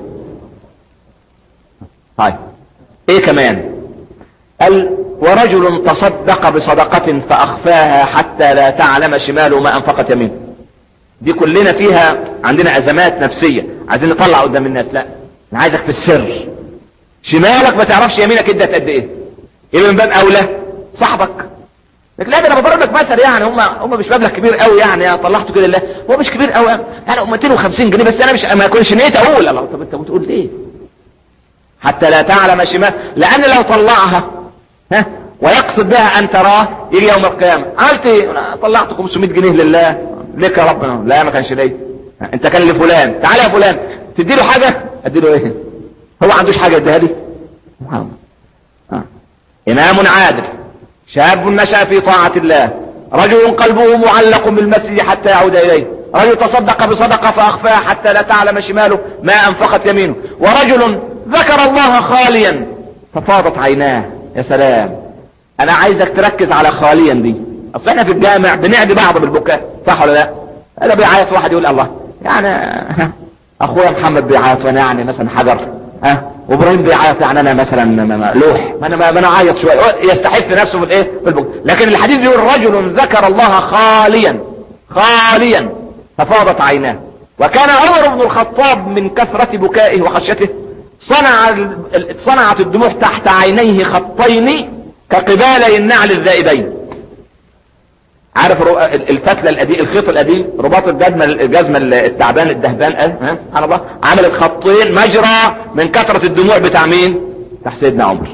طيب ايه كمان قال ورجل تصدق بصدقة فاخفاها حتى لا تعلم شماله ما انفقت يمينه دي كلنا فيها عندنا ازمات نفسية عايزين نطلع قدام الناس لا انا عايزك في السر شمالك ما تعرفش يمينك ادت قد ايه ايه من باب اولى صاحبك لكن لا ده انا بضرب لك مثل يعني هم هم مش مبلغ كبير قوي يعني طلعته كده لله هو مش كبير قوي يعني 250 جنيه بس انا مش ما كنتش نيت اقول الله طب انت بتقول ليه حتى لا تعلم شمال لان لو طلعها ها ويقصد بها ان تراه يجي يوم القيامه عملت ايه أنا طلعت 500 جنيه لله ليك يا ربنا لا ما كانش ليا انت كان لفلان تعالى يا فلان تدي له حاجه ادي له ايه هو عندوش حاجه اديها لي سبحان الله امام عادل شاب نشأ في طاعة الله رجل قلبه معلق بالمسجد حتى يعود إليه رجل تصدق بصدقة فأخفاها حتى لا تعلم شماله ما أنفقت يمينه ورجل ذكر الله خاليا ففاضت عيناه يا سلام أنا عايزك تركز على خاليا دي أصل احنا في الجامع بنعدي بعض بالبكاء صح ولا لا؟ هذا بيعيط واحد يقول الله يعني أخويا محمد بيعيط وأنا يعني مثلا حجر ها وابراهيم بيعيط يعني انا مثلا لوح ما انا ما انا اعيط شويه يستحث نفسه في الايه في البكاء لكن الحديث بيقول رجل ذكر الله خاليا خاليا ففاضت عيناه وكان عمر بن الخطاب من كثرة بكائه وخشيته صنع صنعت الدموع تحت عينيه خطين كقبالي النعل الذائبين عارف الفتلة القديم الخيط القديم رباط الجزمة الجزمة التعبان الدهبان ها سبحان الله عملت خطين مجرى من كثرة الدموع بتاع مين بتاع سيدنا عمر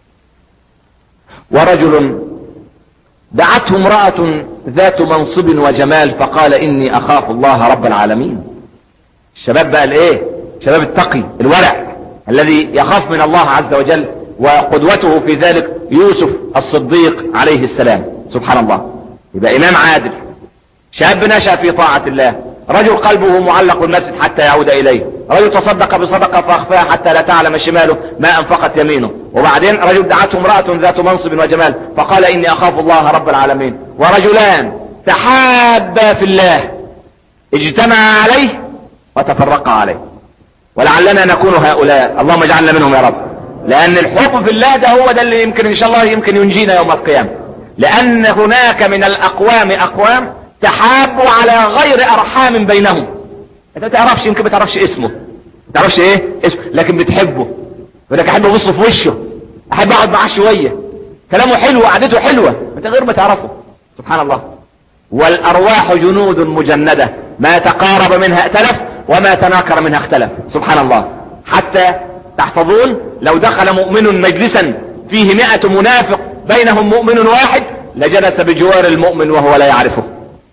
ورجل دعته امرأة ذات منصب وجمال فقال اني اخاف الله رب العالمين الشباب بقى الايه شباب التقي الورع الذي يخاف من الله عز وجل وقدوته في ذلك يوسف الصديق عليه السلام سبحان الله يبقى امام عادل شاب نشأ في طاعة الله رجل قلبه معلق بالمسجد حتى يعود اليه رجل تصدق بصدقة فاخفاها حتى لا تعلم شماله ما انفقت يمينه وبعدين رجل دعته امرأة ذات منصب وجمال فقال اني اخاف الله رب العالمين ورجلان تحابا في الله اجتمعا عليه وتفرقا عليه ولعلنا نكون هؤلاء اللهم اجعلنا منهم يا رب لان الحب في الله ده هو ده اللي يمكن ان شاء الله يمكن ينجينا يوم القيامة لان هناك من الاقوام اقوام تحابوا على غير ارحام بينهم انت ما تعرفش يمكن ما تعرفش اسمه ما تعرفش ايه اسمه لكن بتحبه يقول لك احب ابص في وشه احب اقعد معاه شويه كلامه حلو وقعدته حلوه انت غير ما تعرفه سبحان الله والارواح جنود مجنده ما تقارب منها ائتلف وما تناكر منها اختلف سبحان الله حتى تحفظون لو دخل مؤمن مجلسا فيه مئة منافق بينهم مؤمن واحد لجلس بجوار المؤمن وهو لا يعرفه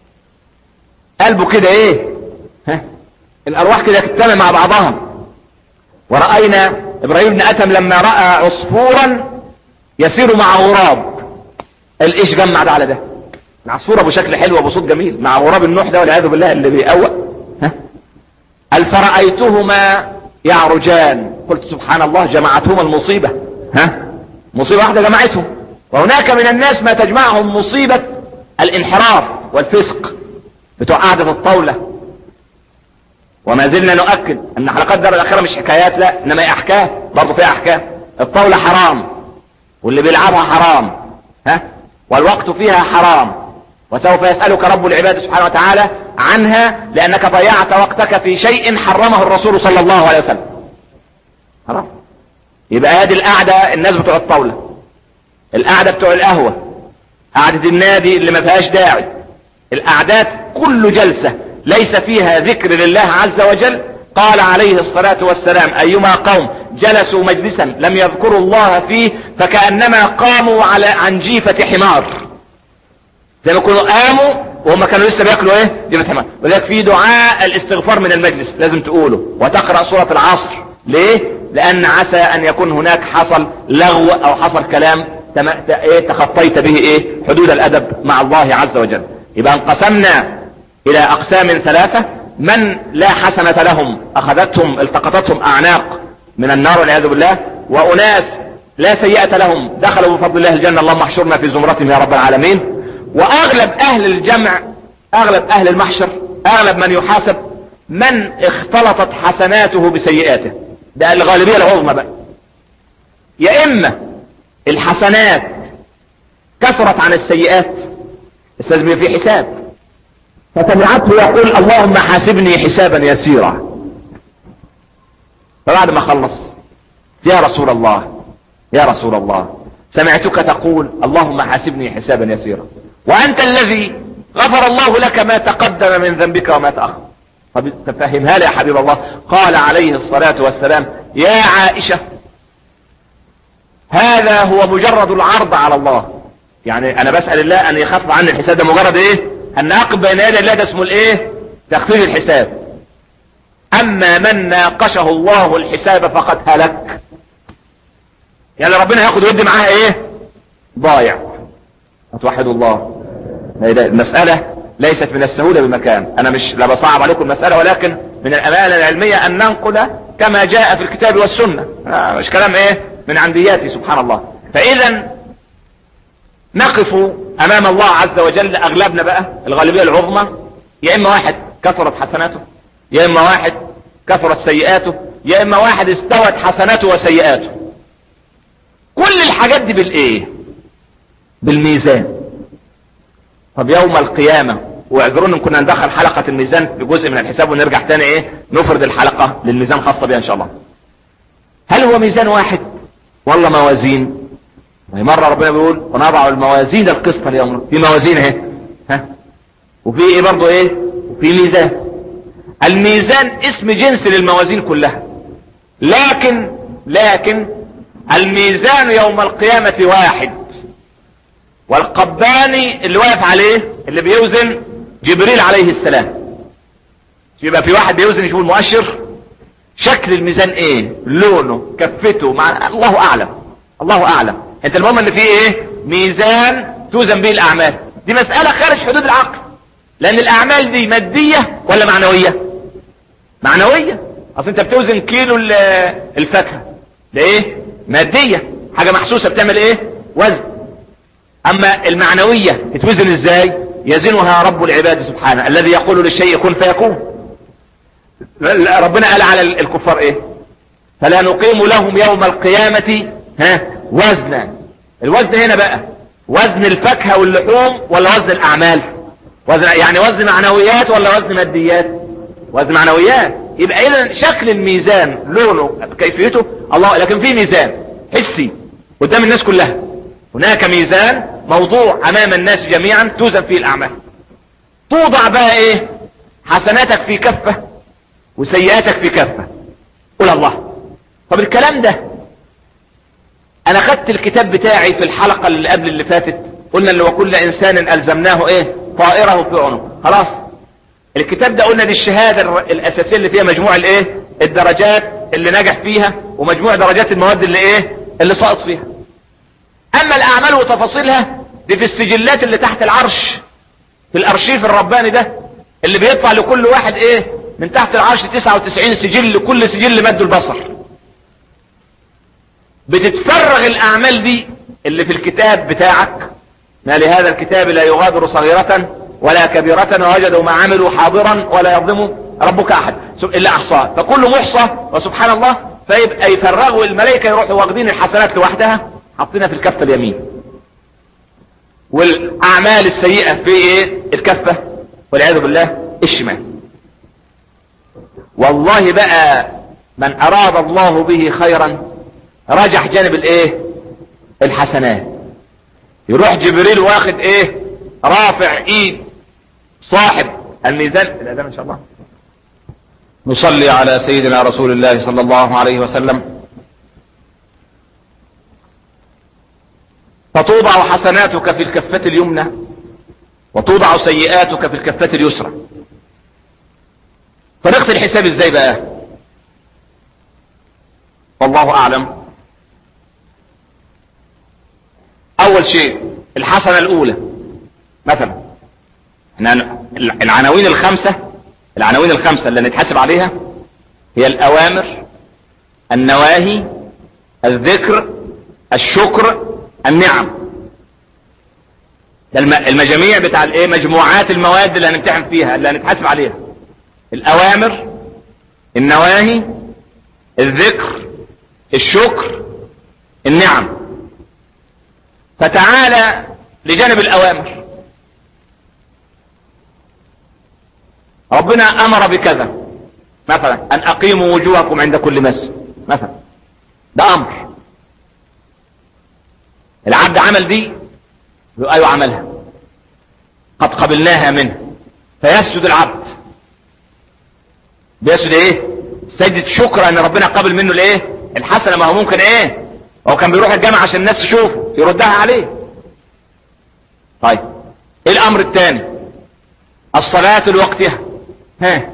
قلبه كده ايه ها الارواح كده تجتمع مع بعضها ورأينا ابراهيم بن اتم لما رأى عصفورا يسير مع غراب الايش جمع ده على ده العصفور ابو شكل حلو ابو صوت جميل مع غراب النوح ده والعياذ بالله اللي بيقوى ها قال فرأيتهما يعرجان قلت سبحان الله جمعتهما المصيبة ها مصيبة واحدة جمعتهم وهناك من الناس ما تجمعهم مصيبة الانحراف والفسق بتوع قعدة الطاولة وما زلنا نؤكد ان حلقات دار الاخيرة مش حكايات لا انما هي احكام برضه فيها احكام الطاولة حرام واللي بيلعبها حرام ها والوقت فيها حرام وسوف يسألك رب العباد سبحانه وتعالى عنها لانك ضيعت وقتك في شيء حرمه الرسول صلى الله عليه وسلم حرام يبقى هذه القعدة الناس بتوع الطاولة القعدة بتوع القهوة قعدة النادي اللي ما فيهاش داعي القعدات كل جلسة ليس فيها ذكر لله عز وجل قال عليه الصلاة والسلام أيما قوم جلسوا مجلسا لم يذكروا الله فيه فكأنما قاموا على عن جيفة حمار زي ما يكونوا قاموا وهم كانوا لسه بياكلوا ايه جيفة حمار ولذلك في دعاء الاستغفار من المجلس لازم تقوله وتقرأ سورة العصر ليه لان عسى ان يكون هناك حصل لغو او حصل كلام تم... ت... ايه تخطيت به ايه حدود الادب مع الله عز وجل يبقى انقسمنا الى اقسام ثلاثة من لا حسنة لهم اخذتهم التقطتهم اعناق من النار والعياذ بالله واناس لا سيئة لهم دخلوا بفضل الله الجنة اللهم احشرنا في زمرتهم يا رب العالمين واغلب اهل الجمع اغلب اهل المحشر اغلب من يحاسب من اختلطت حسناته بسيئاته ده الغالبية العظمى بقى يا اما الحسنات كثرت عن السيئات استاذ في حساب فسمعته يقول اللهم حاسبني حسابا يسيرا فبعد ما خلص يا رسول الله يا رسول الله سمعتك تقول اللهم حاسبني حسابا يسيرا وانت الذي غفر الله لك ما تقدم من ذنبك وما تأخر طب تفهمها لي يا حبيب الله قال عليه الصلاة والسلام يا عائشة هذا هو مجرد العرض على الله يعني انا بسأل الله ان يخفف عني الحساب ده مجرد ايه ان اقف بين يدي الله ده اسمه الايه تخفيف الحساب اما من ناقشه الله الحساب فقد هلك يعني ربنا ياخد ويدي معاها ايه ضايع اتوحدوا الله المسألة ليست من السهولة بمكان انا مش لا بصعب عليكم المسألة ولكن من الامانة العلمية ان ننقل كما جاء في الكتاب والسنة آه مش كلام ايه من عندياتي سبحان الله فاذا نقف امام الله عز وجل اغلبنا بقى الغالبية العظمى يا اما واحد كثرت حسناته يا اما واحد كثرت سيئاته يا اما واحد استوت حسناته وسيئاته كل الحاجات دي بالايه بالميزان طب يوم القيامة واعذرون ان كنا ندخل حلقة الميزان بجزء من الحساب ونرجع تاني ايه نفرد الحلقة للميزان خاصة بها ان شاء الله هل هو ميزان واحد ولا موازين مرة ربنا بيقول ونضع الموازين القسط اليوم في موازين اهي ها وفي ايه برضو ايه وفي ميزان الميزان اسم جنس للموازين كلها لكن لكن الميزان يوم القيامة واحد والقباني اللي واقف عليه اللي بيوزن جبريل عليه السلام يبقى في واحد بيوزن يشوف المؤشر شكل الميزان ايه لونه كفته مع الله اعلم الله اعلم انت المهم ان في ايه ميزان توزن به الاعمال دي مسألة خارج حدود العقل لان الاعمال دي مادية ولا معنوية معنوية اصل انت بتوزن كيلو الفاكهة ده ايه مادية حاجة محسوسة بتعمل ايه وزن اما المعنوية تتوزن ازاي يزنها رب العباد سبحانه الذي يقول للشيء كن فيكون ربنا قال على الكفار ايه فلا نقيم لهم يوم القيامة ها وزنا الوزن هنا بقى وزن الفاكهة واللحوم ولا وزن الاعمال وزن يعني وزن معنويات ولا وزن ماديات وزن معنويات يبقى اذا شكل الميزان لونه كيفيته الله لكن في ميزان حسي قدام الناس كلها هناك ميزان موضوع امام الناس جميعا توزن فيه الاعمال توضع بقى ايه حسناتك في كفة وسيئاتك في كفة قول الله طب الكلام ده انا خدت الكتاب بتاعي في الحلقة اللي قبل اللي فاتت قلنا اللي وكل انسان الزمناه ايه طائره في عنق خلاص الكتاب ده قلنا دي الشهادة الاساسية اللي فيها مجموع الايه الدرجات اللي نجح فيها ومجموع درجات المواد اللي ايه اللي سقط فيها اما الاعمال وتفاصيلها دي في السجلات اللي تحت العرش في الارشيف الرباني ده اللي بيطلع لكل واحد ايه من تحت العرش 99 سجل كل سجل مد البصر بتتفرغ الاعمال دي اللي في الكتاب بتاعك ما لهذا الكتاب لا يغادر صغيرة ولا كبيرة ووجدوا ما عملوا حاضرا ولا يظلم ربك احد الا احصاه فكل محصى وسبحان الله فيبقى يفرغوا الملائكة يروحوا واخدين الحسنات لوحدها حاطينها في الكفة اليمين والاعمال السيئة في ايه الكفة والعياذ بالله الشمال والله بقى من اراد الله به خيرا رجح جانب الايه الحسنات يروح جبريل واخد ايه رافع ايد صاحب الميزان الاذان ان شاء الله نصلي على سيدنا رسول الله صلى الله عليه وسلم فتوضع حسناتك في الكفة اليمنى وتوضع سيئاتك في الكفة اليسرى طريقة الحساب ازاي بقى والله اعلم اول شيء الحسنة الاولى مثلا العناوين الخمسة العناوين الخمسة اللي نتحاسب عليها هي الأوامر النواهي الذكر الشكر النعم ده الم- المجاميع بتاع الايه مجموعات المواد اللي هنمتحن فيها اللي هنتحاسب عليها الأوامر النواهي الذكر الشكر النعم فتعالى لجانب الأوامر ربنا أمر بكذا مثلا أن أقيموا وجوهكم عند كل مسجد مثلا ده أمر العبد عمل دي يقول أيوة عملها قد قبلناها منه فيسجد العبد بيسجد ايه سجد شكر ان ربنا قبل منه الايه الحسنة ما هو ممكن ايه هو كان بيروح الجامعة عشان الناس تشوفه يردها عليه طيب ايه الامر الثاني الصلاة لوقتها ها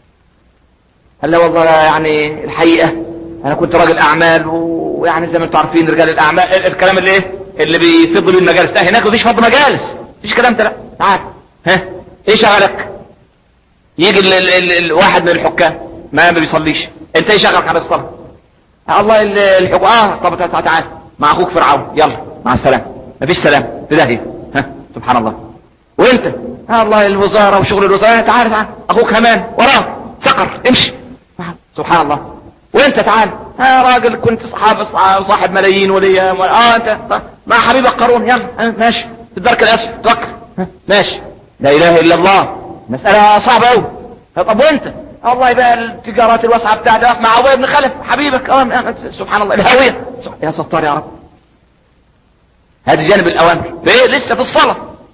هلا والله يعني الحقيقة انا كنت راجل اعمال ويعني زي ما انتم عارفين رجال الاعمال ال- الكلام اللي ايه اللي بيفضل المجالس لا هناك مفيش فضل مجالس مفيش كلام ده لا تعال ها ايه شغلك يجي ال ال ال الواحد من الحكام ما ما بيصليش انت ايه شغلك على الصلاه آه الله ال- الحكام اه طب تعال تعال مع اخوك فرعون يلا مع السلامه مفيش سلام في داهيه ها سبحان الله وانت آه الله الوزاره وشغل الوزاره تعال تعال اخوك همان وراه سقر امشي سبحان الله وانت تعال ها راجل كنت صحاب صاحب ملايين وليا اه انت مع حبيبك قارون يلا اه ماشي في الدرك الاسفل توكل ها، ماشي لا اله الا الله مسألة صعبة قوي طب وانت الله يبقى التجارات الواسعة بتاع ده مع ابويا بن خلف حبيبك اه اه، سبحان الله الهاوية يا ستار يا رب هذا جانب الاوامر فايه لسه في الصلاة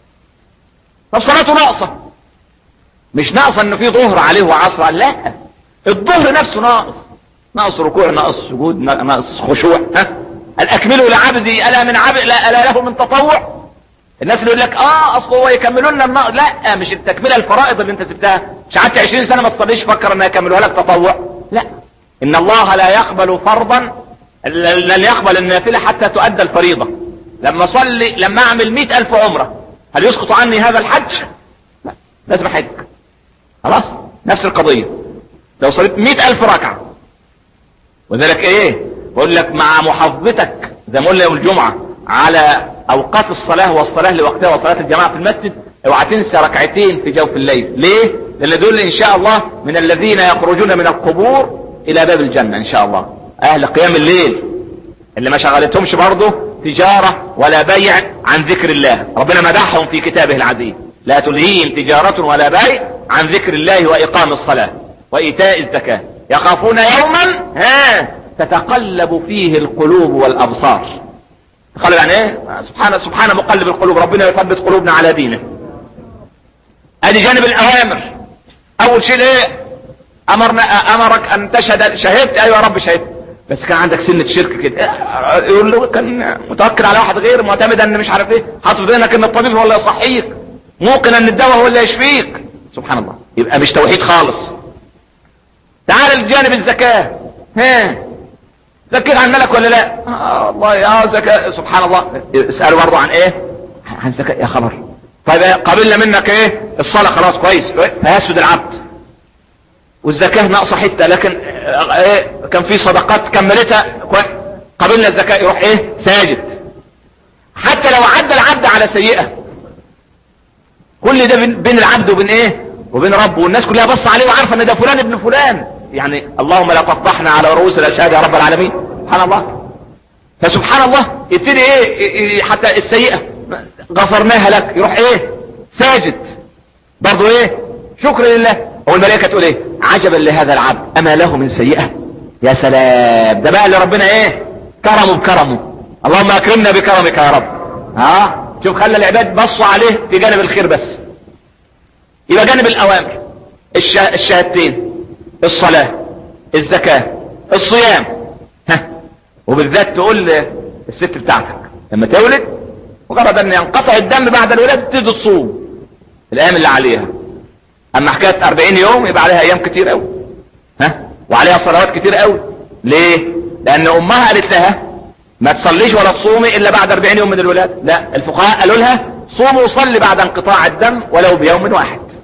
طب صلاته ناقصة مش ناقصة انه في ظهر عليه وعصر لا الظهر نفسه ناقص ناقص ركوع ناقص سجود ناقص خشوع ها الاكملوا لعبدي الا من عبد لا الا له من تطوع الناس اللي يقول لك اه اصل هو يكملوا لنا النقص لا مش التكمله الفرائض اللي انت سبتها مش قعدت 20 سنه ما تصليش فكر ان يكملوها لك تطوع لا ان الله لا يقبل فرضا لن يقبل النافله حتى تؤدى الفريضه لما اصلي لما اعمل مئة الف عمره هل يسقط عني هذا الحج لا لازم احج خلاص نفس القضيه لو صليت مئة الف ركعه وذلك ايه بقول لك مع محافظتك زي ما قلنا يوم الجمعه على اوقات الصلاة والصلاة لوقتها وصلاة الجماعة في المسجد اوعى تنسى ركعتين في جوف الليل ليه لان دول ان شاء الله من الذين يخرجون من القبور الى باب الجنة ان شاء الله اهل قيام الليل اللي ما شغلتهمش برضه تجارة ولا بيع عن ذكر الله ربنا مدحهم في كتابه العزيز لا تلهيهم تجارة ولا بيع عن ذكر الله واقام الصلاة وايتاء الزكاة يخافون يوما ها تتقلب فيه القلوب والابصار قالوا يعني ايه سبحان سبحان مقلب القلوب ربنا يثبت قلوبنا على دينه ادي جانب الاوامر اول شيء ايه امرنا امرك ان تشهد شهدت ايوه يا رب شهدت بس كان عندك سنة شرك كده يقول له كان متوكل على واحد غير معتمد ان مش عارف ايه حاطط في ذهنك ان الطبيب هو اللي يصحيك موقن ان الدواء هو اللي يشفيك سبحان الله يبقى مش توحيد خالص تعال لجانب الزكاة ها زكيت عن ملك ولا لا آه الله يا زكاة سبحان الله اسألوا برضه عن ايه عن زكاة يا خبر طيب قبلنا منك ايه الصلاة خلاص كويس فيسجد العبد والزكاة ناقصة حتة لكن ايه كان في صدقات كملتها كويس قبلنا الزكاة يروح ايه ساجد حتى لو عدى العبد على سيئة كل ده بين العبد وبين ايه وبين ربه والناس كلها بص عليه وعارفه ان ده فلان ابن فلان يعني اللهم لا تفضحنا على رؤوس الاشهاد يا رب العالمين سبحان الله فسبحان الله يبتدي ايه حتى السيئة غفرناها لك يروح ايه ساجد برضو ايه شكر لله هو الملائكة تقول ايه عجبا لهذا العبد اما له من سيئة يا سلام ده بقى اللي ربنا ايه كرمه بكرمه اللهم اكرمنا بكرمك يا رب ها شوف خلى العباد بصوا عليه في جانب الخير بس يبقى جانب الاوامر الشه... الشهادتين الصلاة الزكاة الصيام ها وبالذات تقول الست بتاعتك لما تولد مجرد ان ينقطع الدم بعد الولادة تبتدي تصوم الايام اللي عليها اما حكاية 40 يوم يبقى عليها ايام كتير قوي ها وعليها صلوات كتير قوي ليه لان امها قالت لها ما تصليش ولا تصومي الا بعد 40 يوم من الولادة لا الفقهاء قالوا لها صومي وصلي بعد انقطاع الدم ولو بيوم واحد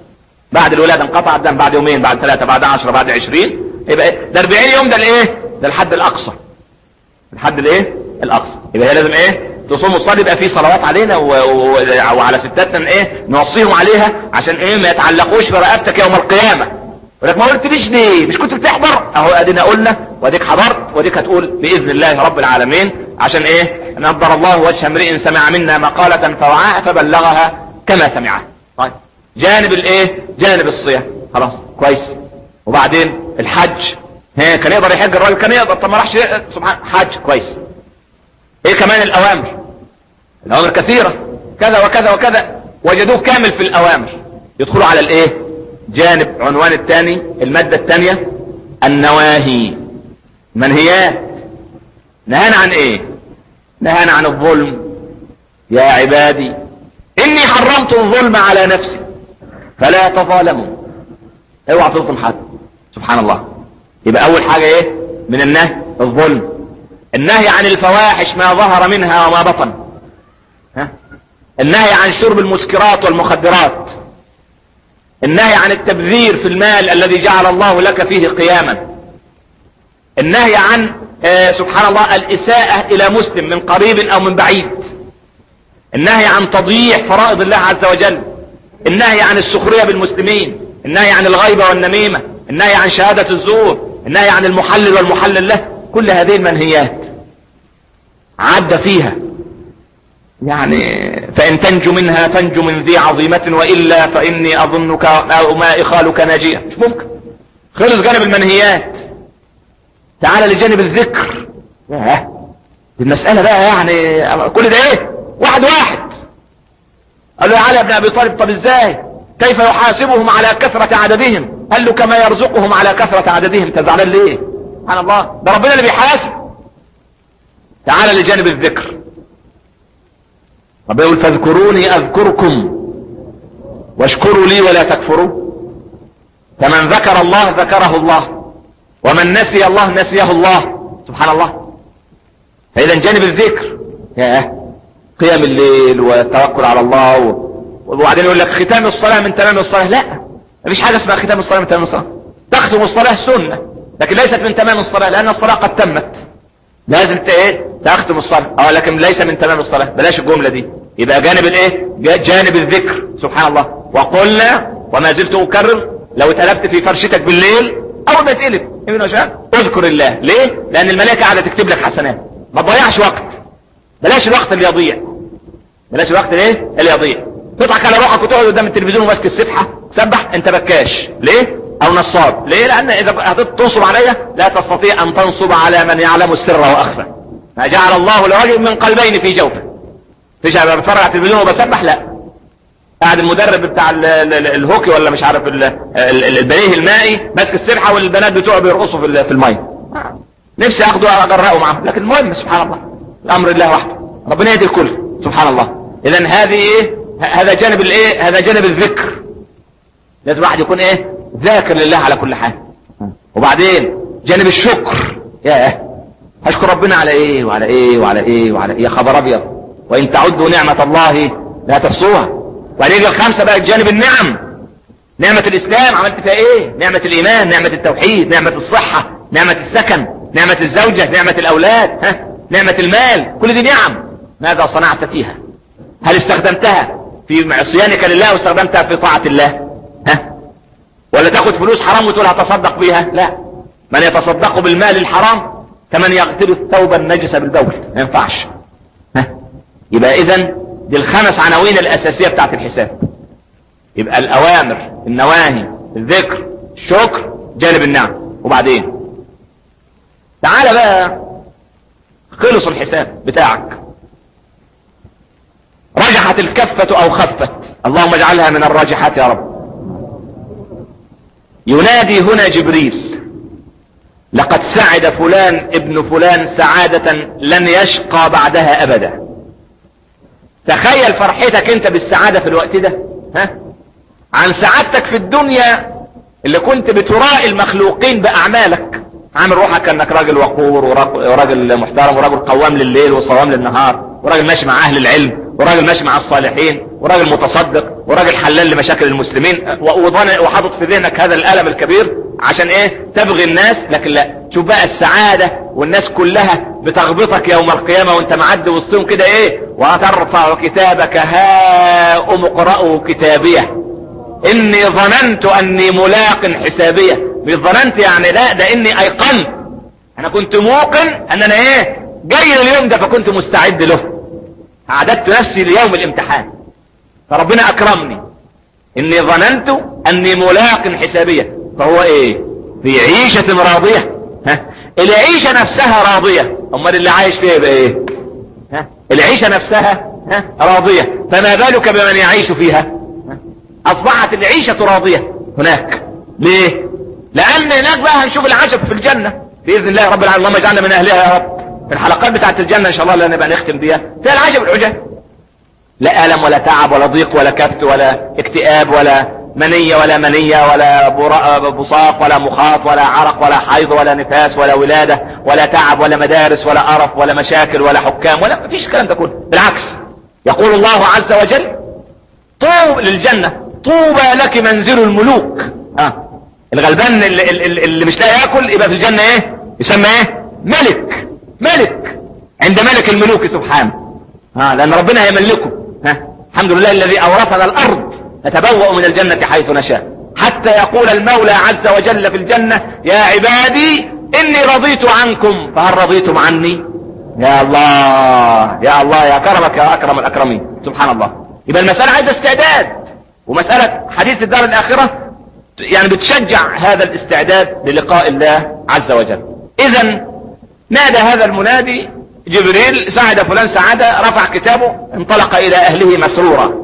بعد الولادة انقطع الدم بعد يومين بعد ثلاثة بعد عشرة بعد عشرين يبقى ايه ده 40 يوم ده الايه ده الحد الاقصى الحد الايه الاقصى يبقى هي لازم ايه تصوم وتصلي يبقى في صلوات علينا و... و... وعلى ستاتنا ايه نوصيهم عليها عشان ايه ما يتعلقوش في رقبتك يوم القيامة ولك ما قلتليش ليه مش كنت بتحضر اهو ادينا قلنا واديك حضرت واديك هتقول باذن الله رب العالمين عشان ايه نظر الله وجه امرئ سمع منا مقالة فوعاها فبلغها كما سمعها طيب جانب الايه جانب الصيام خلاص كويس وبعدين الحج ها كان يقدر يحج الراجل كان يقدر طب ما راحش سبحان حج كويس ايه كمان الاوامر الاوامر كثيرة كذا وكذا وكذا وجدوه كامل في الاوامر يدخلوا على الايه جانب عنوان الثاني المادة الثانية النواهي منهيات نهانا عن ايه نهانا عن الظلم يا عبادي اني حرمت الظلم على نفسي فلا تظالموا اوعى تظلم حد سبحان الله يبقى اول حاجة ايه من النهي الظلم النهي عن الفواحش ما ظهر منها وما بطن ها؟ النهي عن شرب المسكرات والمخدرات النهي عن التبذير في المال الذي جعل الله لك فيه قياما النهي عن آه سبحان الله الإساءة إلى مسلم من قريب أو من بعيد النهي عن تضييع فرائض الله عز وجل النهي عن السخرية بالمسلمين النهي عن الغيبة والنميمة النهي عن شهادة الزور النهي عن المحلل والمحلل له كل هذه المنهيات عد فيها يعني فإن تنجو منها تنجو من ذي عظيمة وإلا فإني أظنك أو ما إخالك ناجية مش ممكن خلص جانب المنهيات تعال لجانب الذكر ياه المسألة بقى يعني كل ده ايه واحد واحد قال له يا علي بن ابي طالب طب ازاي كيف يحاسبهم على كثرة عددهم قال له كما يرزقهم على كثرة عددهم تزعلان ليه سبحان الله ده ربنا اللي بيحاسب تعال لجانب الذكر ربنا يقول فاذكروني اذكركم واشكروا لي ولا تكفروا فمن ذكر الله ذكره الله ومن نسي الله نسيه الله سبحان الله فاذا جانب الذكر ياه قيام الليل والتوكل على الله و... وبعدين يقول لك ختام الصلاة من تمام الصلاة لا مفيش حاجة اسمها ختام الصلاة من تمام الصلاة تختم الصلاة سنة لكن ليست من تمام الصلاة لان الصلاة قد تمت لازم ت... ايه تختم الصلاة اه لكن ليس من تمام الصلاة بلاش الجملة دي يبقى جانب الايه جانب الذكر سبحان الله وقلنا وما زلت اكرر لو اتقلبت في فرشتك بالليل اول ما تقلب ابن وشان اذكر الله ليه لان الملائكة قاعدة تكتب لك حسنات ما تضيعش وقت بلاش الوقت اللي يضيع بلاش الوقت الايه اللي يضيع تضحك على روحك وتقعد قدام التلفزيون وماسك السبحه تسبح انت بكاش ليه او نصاب ليه لان اذا هتنصب عليا لا تستطيع ان تنصب على من يعلم السر واخفى ما جعل الله لرجل من قلبين في جوفه فيش انا بتفرج على التلفزيون وبسبح لا قاعد المدرب بتاع ال ال ال الهوكي ولا مش عارف البنيه المائي ماسك السبحه والبنات بتوعه بيرقصوا في الميه نفسي اخده اجرأه معاهم لكن المهم سبحان الله الامر الله وحده ربنا يهدي الكل سبحان الله اذا هذه ايه هذا جانب الايه هذا جانب الذكر لازم الواحد يكون ايه ذاكر لله على كل حال وبعدين جانب الشكر يا هشكر ربنا على ايه وعلى ايه وعلى ايه وعلى ايه يا خبر ابيض وان تعدوا نعمة الله لا تحصوها وبعدين يجي الخمسة بقى جانب النعم نعمة الاسلام عملت فيها ايه نعمة الايمان نعمة التوحيد نعمة الصحة نعمة السكن نعمة الزوجة نعمة الاولاد ها نعمة المال كل دي نعم ماذا صنعت فيها هل استخدمتها في عصيانك لله او استخدمتها في طاعة الله ها ولا تاخد فلوس حرام وتقول هتصدق بيها لا من يتصدق بالمال الحرام كمن يغتل الثوب النجس بالبول ما ينفعش ها يبقى اذا دي الخمس عناوين الاساسية بتاعت الحساب يبقى الاوامر النواهي الذكر الشكر جانب النعم وبعدين تعال بقى خلص الحساب بتاعك رجحت الكفة او خفت اللهم اجعلها من الراجحات يا رب ينادي هنا جبريل لقد سعد فلان ابن فلان سعادة لن يشقى بعدها ابدا تخيل فرحتك انت بالسعادة في الوقت ده ها عن سعادتك في الدنيا اللي كنت بترائي المخلوقين باعمالك عامل روحك انك راجل وقور وراجل محترم وراجل قوام لليل وصوام للنهار وراجل ماشي مع اهل العلم وراجل ماشي مع الصالحين وراجل متصدق وراجل حلال لمشاكل المسلمين وحاطط في ذهنك هذا الالم الكبير عشان ايه تبغي الناس لكن لا شوف بقى السعادة والناس كلها بتغبطك يوم القيامة وانت معدي وسطهم كده ايه وترفع كتابك هاؤم اقرأوا كتابيه اني ظننت اني ملاق حسابيه مش ظننت يعني لا ده اني ايقنت انا كنت موقن ان انا ايه جاي لليوم ده فكنت مستعد له اعددت نفسي ليوم الامتحان فربنا اكرمني اني ظننت اني ملاق حسابيه فهو ايه في عيشة راضية ها العيشة نفسها راضية امال اللي عايش فيها يبقى ايه ها العيشة نفسها ها راضية فما بالك بمن يعيش فيها ها؟ اصبحت العيشة راضية هناك ليه لان هناك بقى هنشوف العجب في الجنة باذن الله رب العالمين اللهم اجعلنا من اهلها يا رب في الحلقات بتاعت الجنة ان شاء الله اللي نبقى نختم بيها فيها العجب العجاب لا ألم ولا تعب ولا ضيق ولا كبت ولا اكتئاب ولا منية ولا منية ولا بصاق ولا مخاط ولا عرق ولا حيض ولا نفاس ولا ولادة ولا تعب ولا مدارس ولا قرف ولا مشاكل ولا حكام ولا مفيش الكلام ده كله بالعكس يقول الله عز وجل طوب للجنة طوبى لك منزل الملوك ها الغلبان اللي, اللي, اللي مش لاقي ياكل يبقى في الجنة ايه يسمى ايه ملك ملك عند ملك الملوك سبحانه ها لان ربنا هيملكه ها الحمد لله الذي اورثنا الارض نتبوأ من الجنة حيث نشاء حتى يقول المولى عز وجل في الجنة يا عبادي اني رضيت عنكم فهل رضيتم عني يا الله يا الله يا كرمك يا اكرم الاكرمين سبحان الله يبقى المسألة عايزة استعداد ومسألة حديث الدار الاخرة يعني بتشجع هذا الاستعداد للقاء الله عز وجل اذا نادى هذا المنادي جبريل ساعد فلان سعادة رفع كتابه انطلق الى اهله مسرورا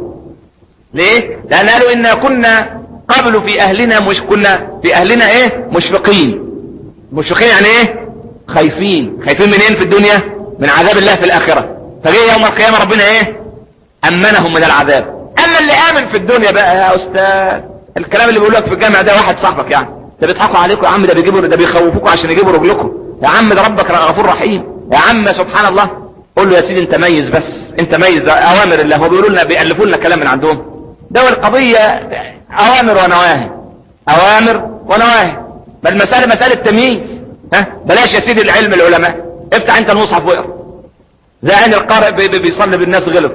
ليه لان قالوا انا كنا قبل في اهلنا مش كنا في اهلنا ايه مشفقين مشفقين يعني ايه خايفين خايفين منين في الدنيا من عذاب الله في الاخرة فجاء يوم القيامة ربنا ايه امنهم من العذاب اما اللي امن في الدنيا بقى يا استاذ الكلام اللي بيقول لك في الجامع ده واحد صاحبك يعني ده بيضحكوا عليكم يا عم ده بيجيبوا ده بيخوفوكوا عشان يجيبوا رجلكم يا عم ده ربك غفور رحيم يا عم سبحان الله قول له يا سيدي انت ميز بس انت ميز ده اوامر الله هو بيقولوا لنا بيالفوا لنا كلام من عندهم ده القضية اوامر ونواهي اوامر ونواهي بل مسألة مسألة تمييز ها بلاش يا سيدي العلم العلماء افتح انت المصحف واقرا زي عين القارئ بي بي بيصلي بالناس غلط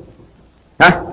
ها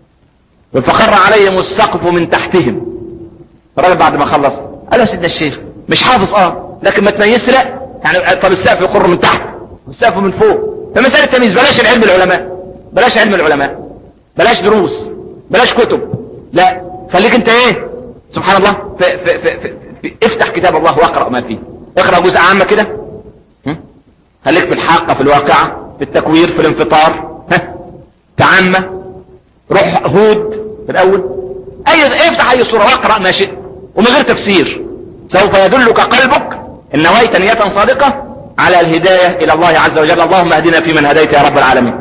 فخر عليهم السقف من تحتهم الراجل بعد ما خلص قال يا سيدنا الشيخ مش حافظ اه لكن ما تميزش لا يعني طب السقف يقر من تحت والسقف من فوق فمسألة تمييز بلاش العلم العلماء بلاش علم العلماء بلاش دروس بلاش كتب لا خليك انت ايه سبحان الله في في في في في افتح كتاب الله واقرأ ما فيه اقرأ جزء عامة كده خليك في الحاقة في الواقعة في التكوير في الانفطار ها تعامة روح هود في الاول اي افتح اي صورة واقرأ ما شئت ومن غير تفسير سوف يدلك قلبك ان نويت نية صادقة على الهداية الى الله عز وجل اللهم اهدنا فيمن هديت يا رب العالمين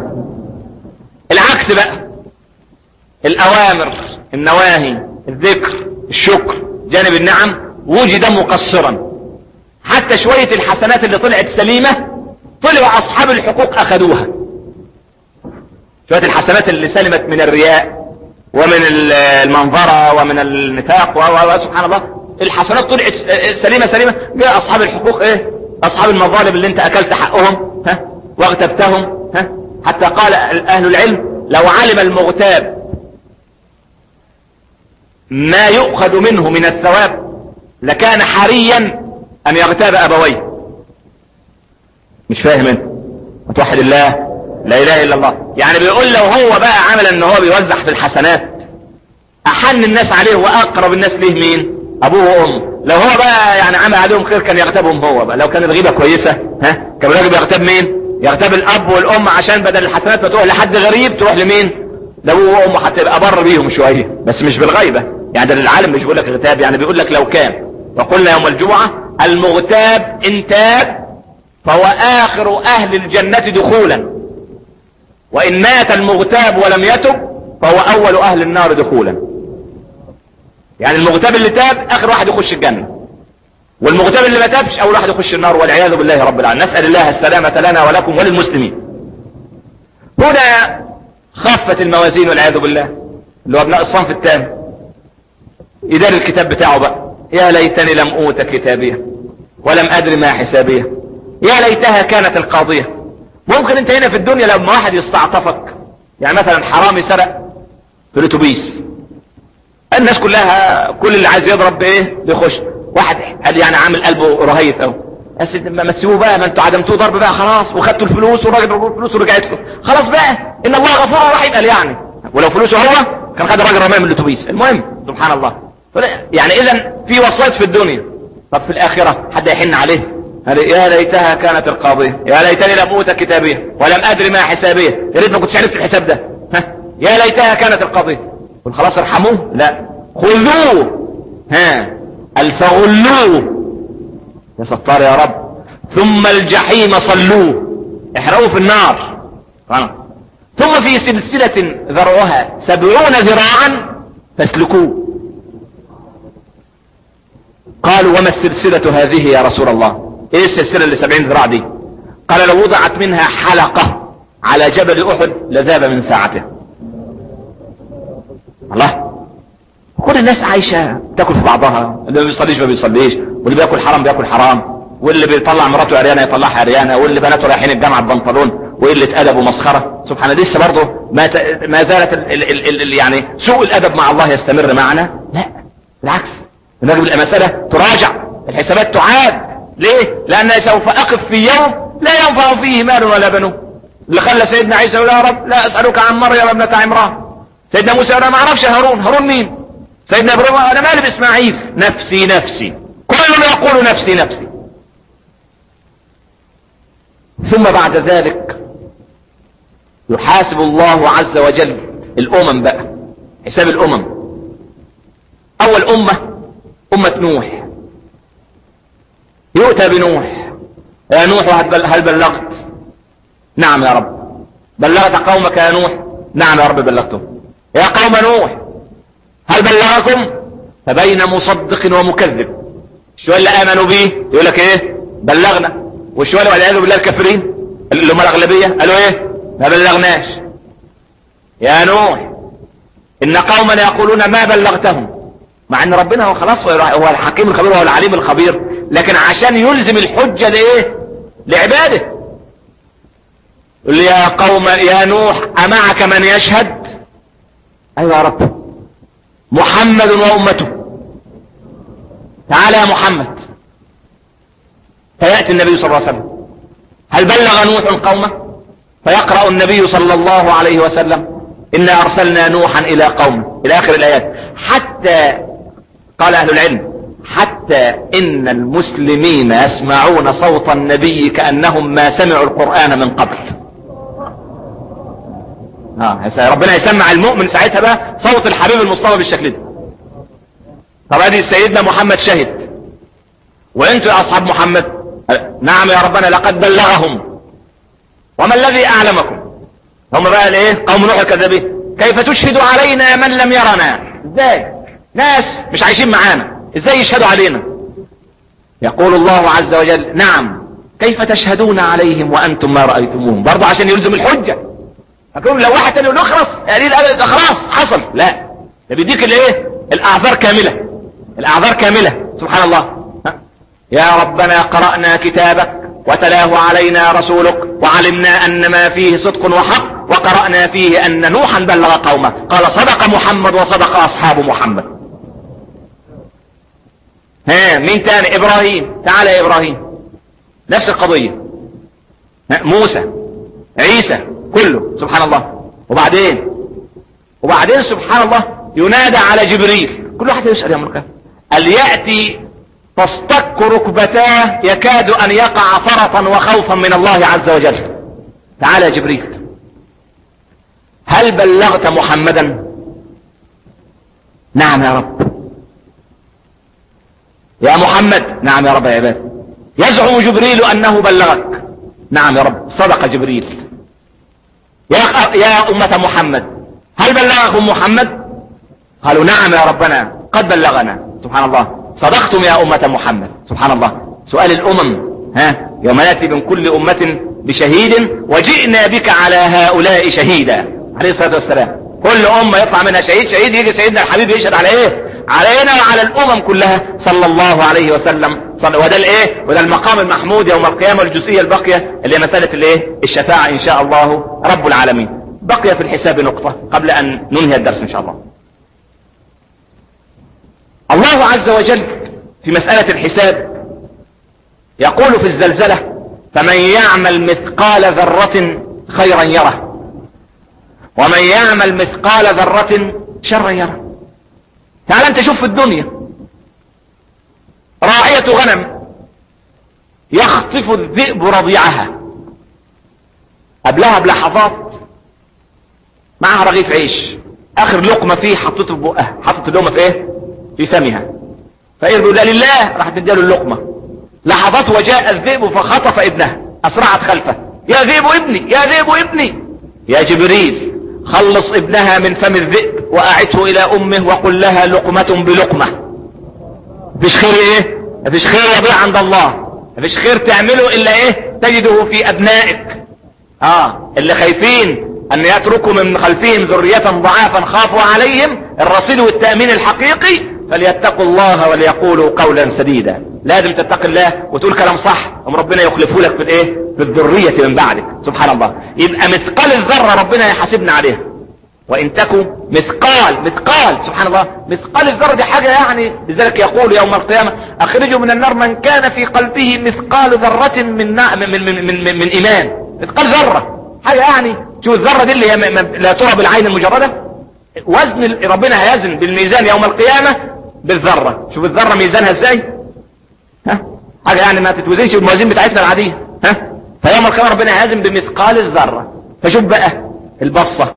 العكس بقى الاوامر النواهي الذكر الشكر جانب النعم وجد مقصرا حتى شوية الحسنات اللي طلعت سليمة طلعوا اصحاب الحقوق اخذوها شوية الحسنات اللي سلمت من الرياء ومن المنظرة ومن النفاق وسبحان الله الحسنات طلعت سليمة سليمة جاء اصحاب الحقوق ايه اصحاب المظالم اللي انت اكلت حقهم ها واغتبتهم ها حتى قال اهل العلم لو علم المغتاب ما يؤخذ منه من الثواب لكان حريا ان يغتاب ابويه مش فاهم انت وتوحد الله لا اله الا الله يعني بيقول لو هو بقى عمل ان هو بيوزع في الحسنات احن الناس عليه واقرب الناس ليه مين ابوه وامه لو هو بقى يعني عمل عليهم خير كان يغتابهم هو بقى لو كان الغيبه كويسه ها كان الراجل بيغتاب مين يغتاب الاب والام عشان بدل الحسنات ما تروح لحد غريب تروح لمين لابوه وامه هتبقى بر بيهم شويه بس مش بالغيبه يعني ده العالم مش بيقول لك اغتاب يعني بيقول لك لو كان وقلنا يوم الجمعه المغتاب ان تاب فهو اخر اهل الجنه دخولا وان مات المغتاب ولم يتب فهو اول اهل النار دخولا يعني المغتاب اللي تاب اخر واحد يخش الجنة والمغتاب اللي ما تابش اول واحد يخش النار والعياذ بالله رب العالمين نسأل الله السلامة لنا ولكم وللمسلمين هنا خفت الموازين والعياذ بالله اللي هو ابناء الصنف الثاني يدار الكتاب بتاعه بقى يا ليتني لم اوت كتابيه ولم ادري ما حسابيه يا ليتها كانت القاضيه ممكن انت هنا في الدنيا لما واحد يستعطفك يعني مثلا حرامي سرق في الاتوبيس الناس كلها كل اللي عايز يضرب بايه بيخش واحد قال يعني عامل قلبه رهيف قوي بس ما تسيبوه بقى ما انتوا عدمتوه ضرب بقى خلاص وخدتوا الفلوس والراجل الفلوس ورجعت له خلاص بقى ان الله غفور رحيم قال يعني ولو فلوسه هو كان خد الراجل رماه من الاتوبيس المهم سبحان الله يعني اذا في وصلات في الدنيا طب في الاخره حد يحن عليه قال يا ليتها كانت القاضيه يا ليتني لم اوت كتابيه ولم ادري ما حسابيه يا ريت ما كنتش عرفت الحساب ده ها يا ليتها كانت القضيه قل خلاص ارحموه لا خذوه ها الفغلوه يا ستار يا رب ثم الجحيم صلوه احرقوه في النار ثم في سلسلة ذرعها سبعون ذراعا فاسلكوه قالوا وما السلسلة هذه يا رسول الله ايه السلسلة اللي سبعين ذراع دي قال لو وضعت منها حلقة على جبل احد لذاب من ساعته الله كل الناس عايشة تاكل في بعضها اللي ما بيصليش ما بيصليش واللي بياكل حرام بياكل حرام واللي بيطلع مراته عريانه يطلعها عريانه واللي بناته رايحين الجامعه ببنطلون وقله ادب ومسخره سبحان الله لسه برضه ما ت... ما زالت ال... ال... ال... ال... يعني سوء الادب مع الله يستمر معنا لا بالعكس نجب المساله تراجع الحسابات تعاد ليه لان سوف اقف في يوم لا ينفع فيه مال ولا بنون اللي خلى سيدنا عيسى يقول يا رب لا اسالك عن مريم ابنه عمران سيدنا موسى انا ما اعرفش هارون هارون مين سيدنا ابراهيم انا مالي باسماعيل نفسي نفسي كل يقول نفسي نفسي ثم بعد ذلك يحاسب الله عز وجل الامم بقى حساب الامم اول امة امة نوح يؤتى بنوح يا نوح هل بلغت نعم يا رب بلغت قومك يا نوح نعم يا رب بلغتهم يا قوم نوح هل بلغكم فبين مصدق ومكذب الشوية اللي امنوا به يقول لك ايه بلغنا والشوية والعياذ بالله الكافرين اللي هم الاغلبية قالوا ايه ما بلغناش يا نوح ان قوما يقولون ما بلغتهم مع ان ربنا هو خلاص هو الحكيم الخبير وهو العليم الخبير لكن عشان يلزم الحجة لايه لعباده يقول لي يا قوم يا نوح امعك من يشهد ايوه يا رب محمد وامته تعالى يا محمد فيأتي النبي صلى الله عليه وسلم هل بلغ نوح قومه فيقرأ النبي صلى الله عليه وسلم إنا أرسلنا نوحا إلى قومه إلى آخر الآيات حتى قال أهل العلم حتى إن المسلمين يسمعون صوت النبي كأنهم ما سمعوا القرآن من قبل آه ربنا يسمع المؤمن ساعتها بقى صوت الحبيب المصطفى بالشكل ده طب ادي سيدنا محمد شهد وانتوا يا اصحاب محمد نعم يا ربنا لقد بلغهم وما الذي اعلمكم هم بقى الايه قوم نوح الكذابين كيف تشهد علينا من لم يرنا ازاي ناس مش عايشين معانا ازاي يشهدوا علينا يقول الله عز وجل نعم كيف تشهدون عليهم وانتم ما رايتموهم برضه عشان يلزم الحجه فكون لو واحد تاني يقول اخرس يعني ده خلاص حصل لا ده بيديك الايه الاعذار كامله الاعذار كامله سبحان الله يا ربنا قرأنا كتابك وتلاه علينا رسولك وعلمنا ان ما فيه صدق وحق وقرأنا فيه ان نوحا بلغ قومه قال صدق محمد وصدق اصحاب محمد ها مين تاني ابراهيم تعال يا ابراهيم نفس القضية موسى عيسى كله سبحان الله وبعدين وبعدين سبحان الله ينادى على جبريل كل واحد يسأل يا مركب قال يأتي تصطك ركبتاه يكاد ان يقع فرطا وخوفا من الله عز وجل تعال يا جبريل هل بلغت محمدا نعم يا رب يا محمد نعم يا رب يا عباد يزعم جبريل انه بلغك نعم يا رب صدق جبريل يا, يا امة محمد هل بلغكم محمد قالوا نعم يا ربنا قد بلغنا سبحان الله صدقتم يا أمة محمد سبحان الله سؤال الأمم ها يوم يأتي من كل أمة بشهيد وجئنا بك على هؤلاء شهيدا عليه الصلاة والسلام كل أمة يطلع منها شهيد شهيد يجي سيدنا الحبيب يشهد على إيه علينا وعلى الأمم كلها صلى الله عليه وسلم صلى وده الإيه وده المقام المحمود يوم القيامة الجزئية الباقية اللي هي مسألة الإيه الشفاعة إن شاء الله رب العالمين بقي في الحساب نقطة قبل أن ننهي الدرس إن شاء الله الله عز وجل في مسألة الحساب يقول في الزلزلة فمن يعمل مثقال ذرة خيرا يره ومن يعمل مثقال ذرة شرا يره تعال انت شوف في الدنيا راعية غنم يخطف الذئب رضيعها قبلها بلحظات معها رغيف عيش اخر لقمة فيه حطته في بقها حطت اللقمة في ايه في فمها فإيه بيقول لله راح تديله اللقمة لحظات وجاء الذئب فخطف ابنها اسرعت خلفه يا ذئب ابني يا ذئب ابني يا جبريل خلص ابنها من فم الذئب واعته الى امه وقل لها لقمة بلقمة مفيش خير ايه مفيش خير يضيع عند الله مفيش خير تعمله الا ايه تجده في ابنائك اه اللي خايفين ان يتركوا من خلفهم ذرية ضعافا خافوا عليهم الرصيد والتأمين الحقيقي فليتقوا الله وليقولوا قولا سديدا لازم تتقي الله وتقول كلام صح ام ربنا يخلفه لك في الايه في الذرية من بعدك سبحان الله يبقى مثقال الذرة ربنا يحاسبنا عليها وان تكن مثقال مثقال سبحان الله مثقال الذرة دي حاجة يعني لذلك يقول يوم القيامة اخرجوا من النار من كان في قلبه مثقال ذرة من, من, من, من, من, من, من ايمان مثقال ذرة حاجة يعني شوف الذرة دي اللي هي لا ترى بالعين المجردة وزن ربنا هيزن بالميزان يوم القيامة بالذرة شوف الذرة ميزانها ازاي ها حاجة يعني ما تتوزنش بالموازين بتاعتنا العادية ها فيوم القيامة ربنا هيزن بمثقال الذرة فشوف بقى البصة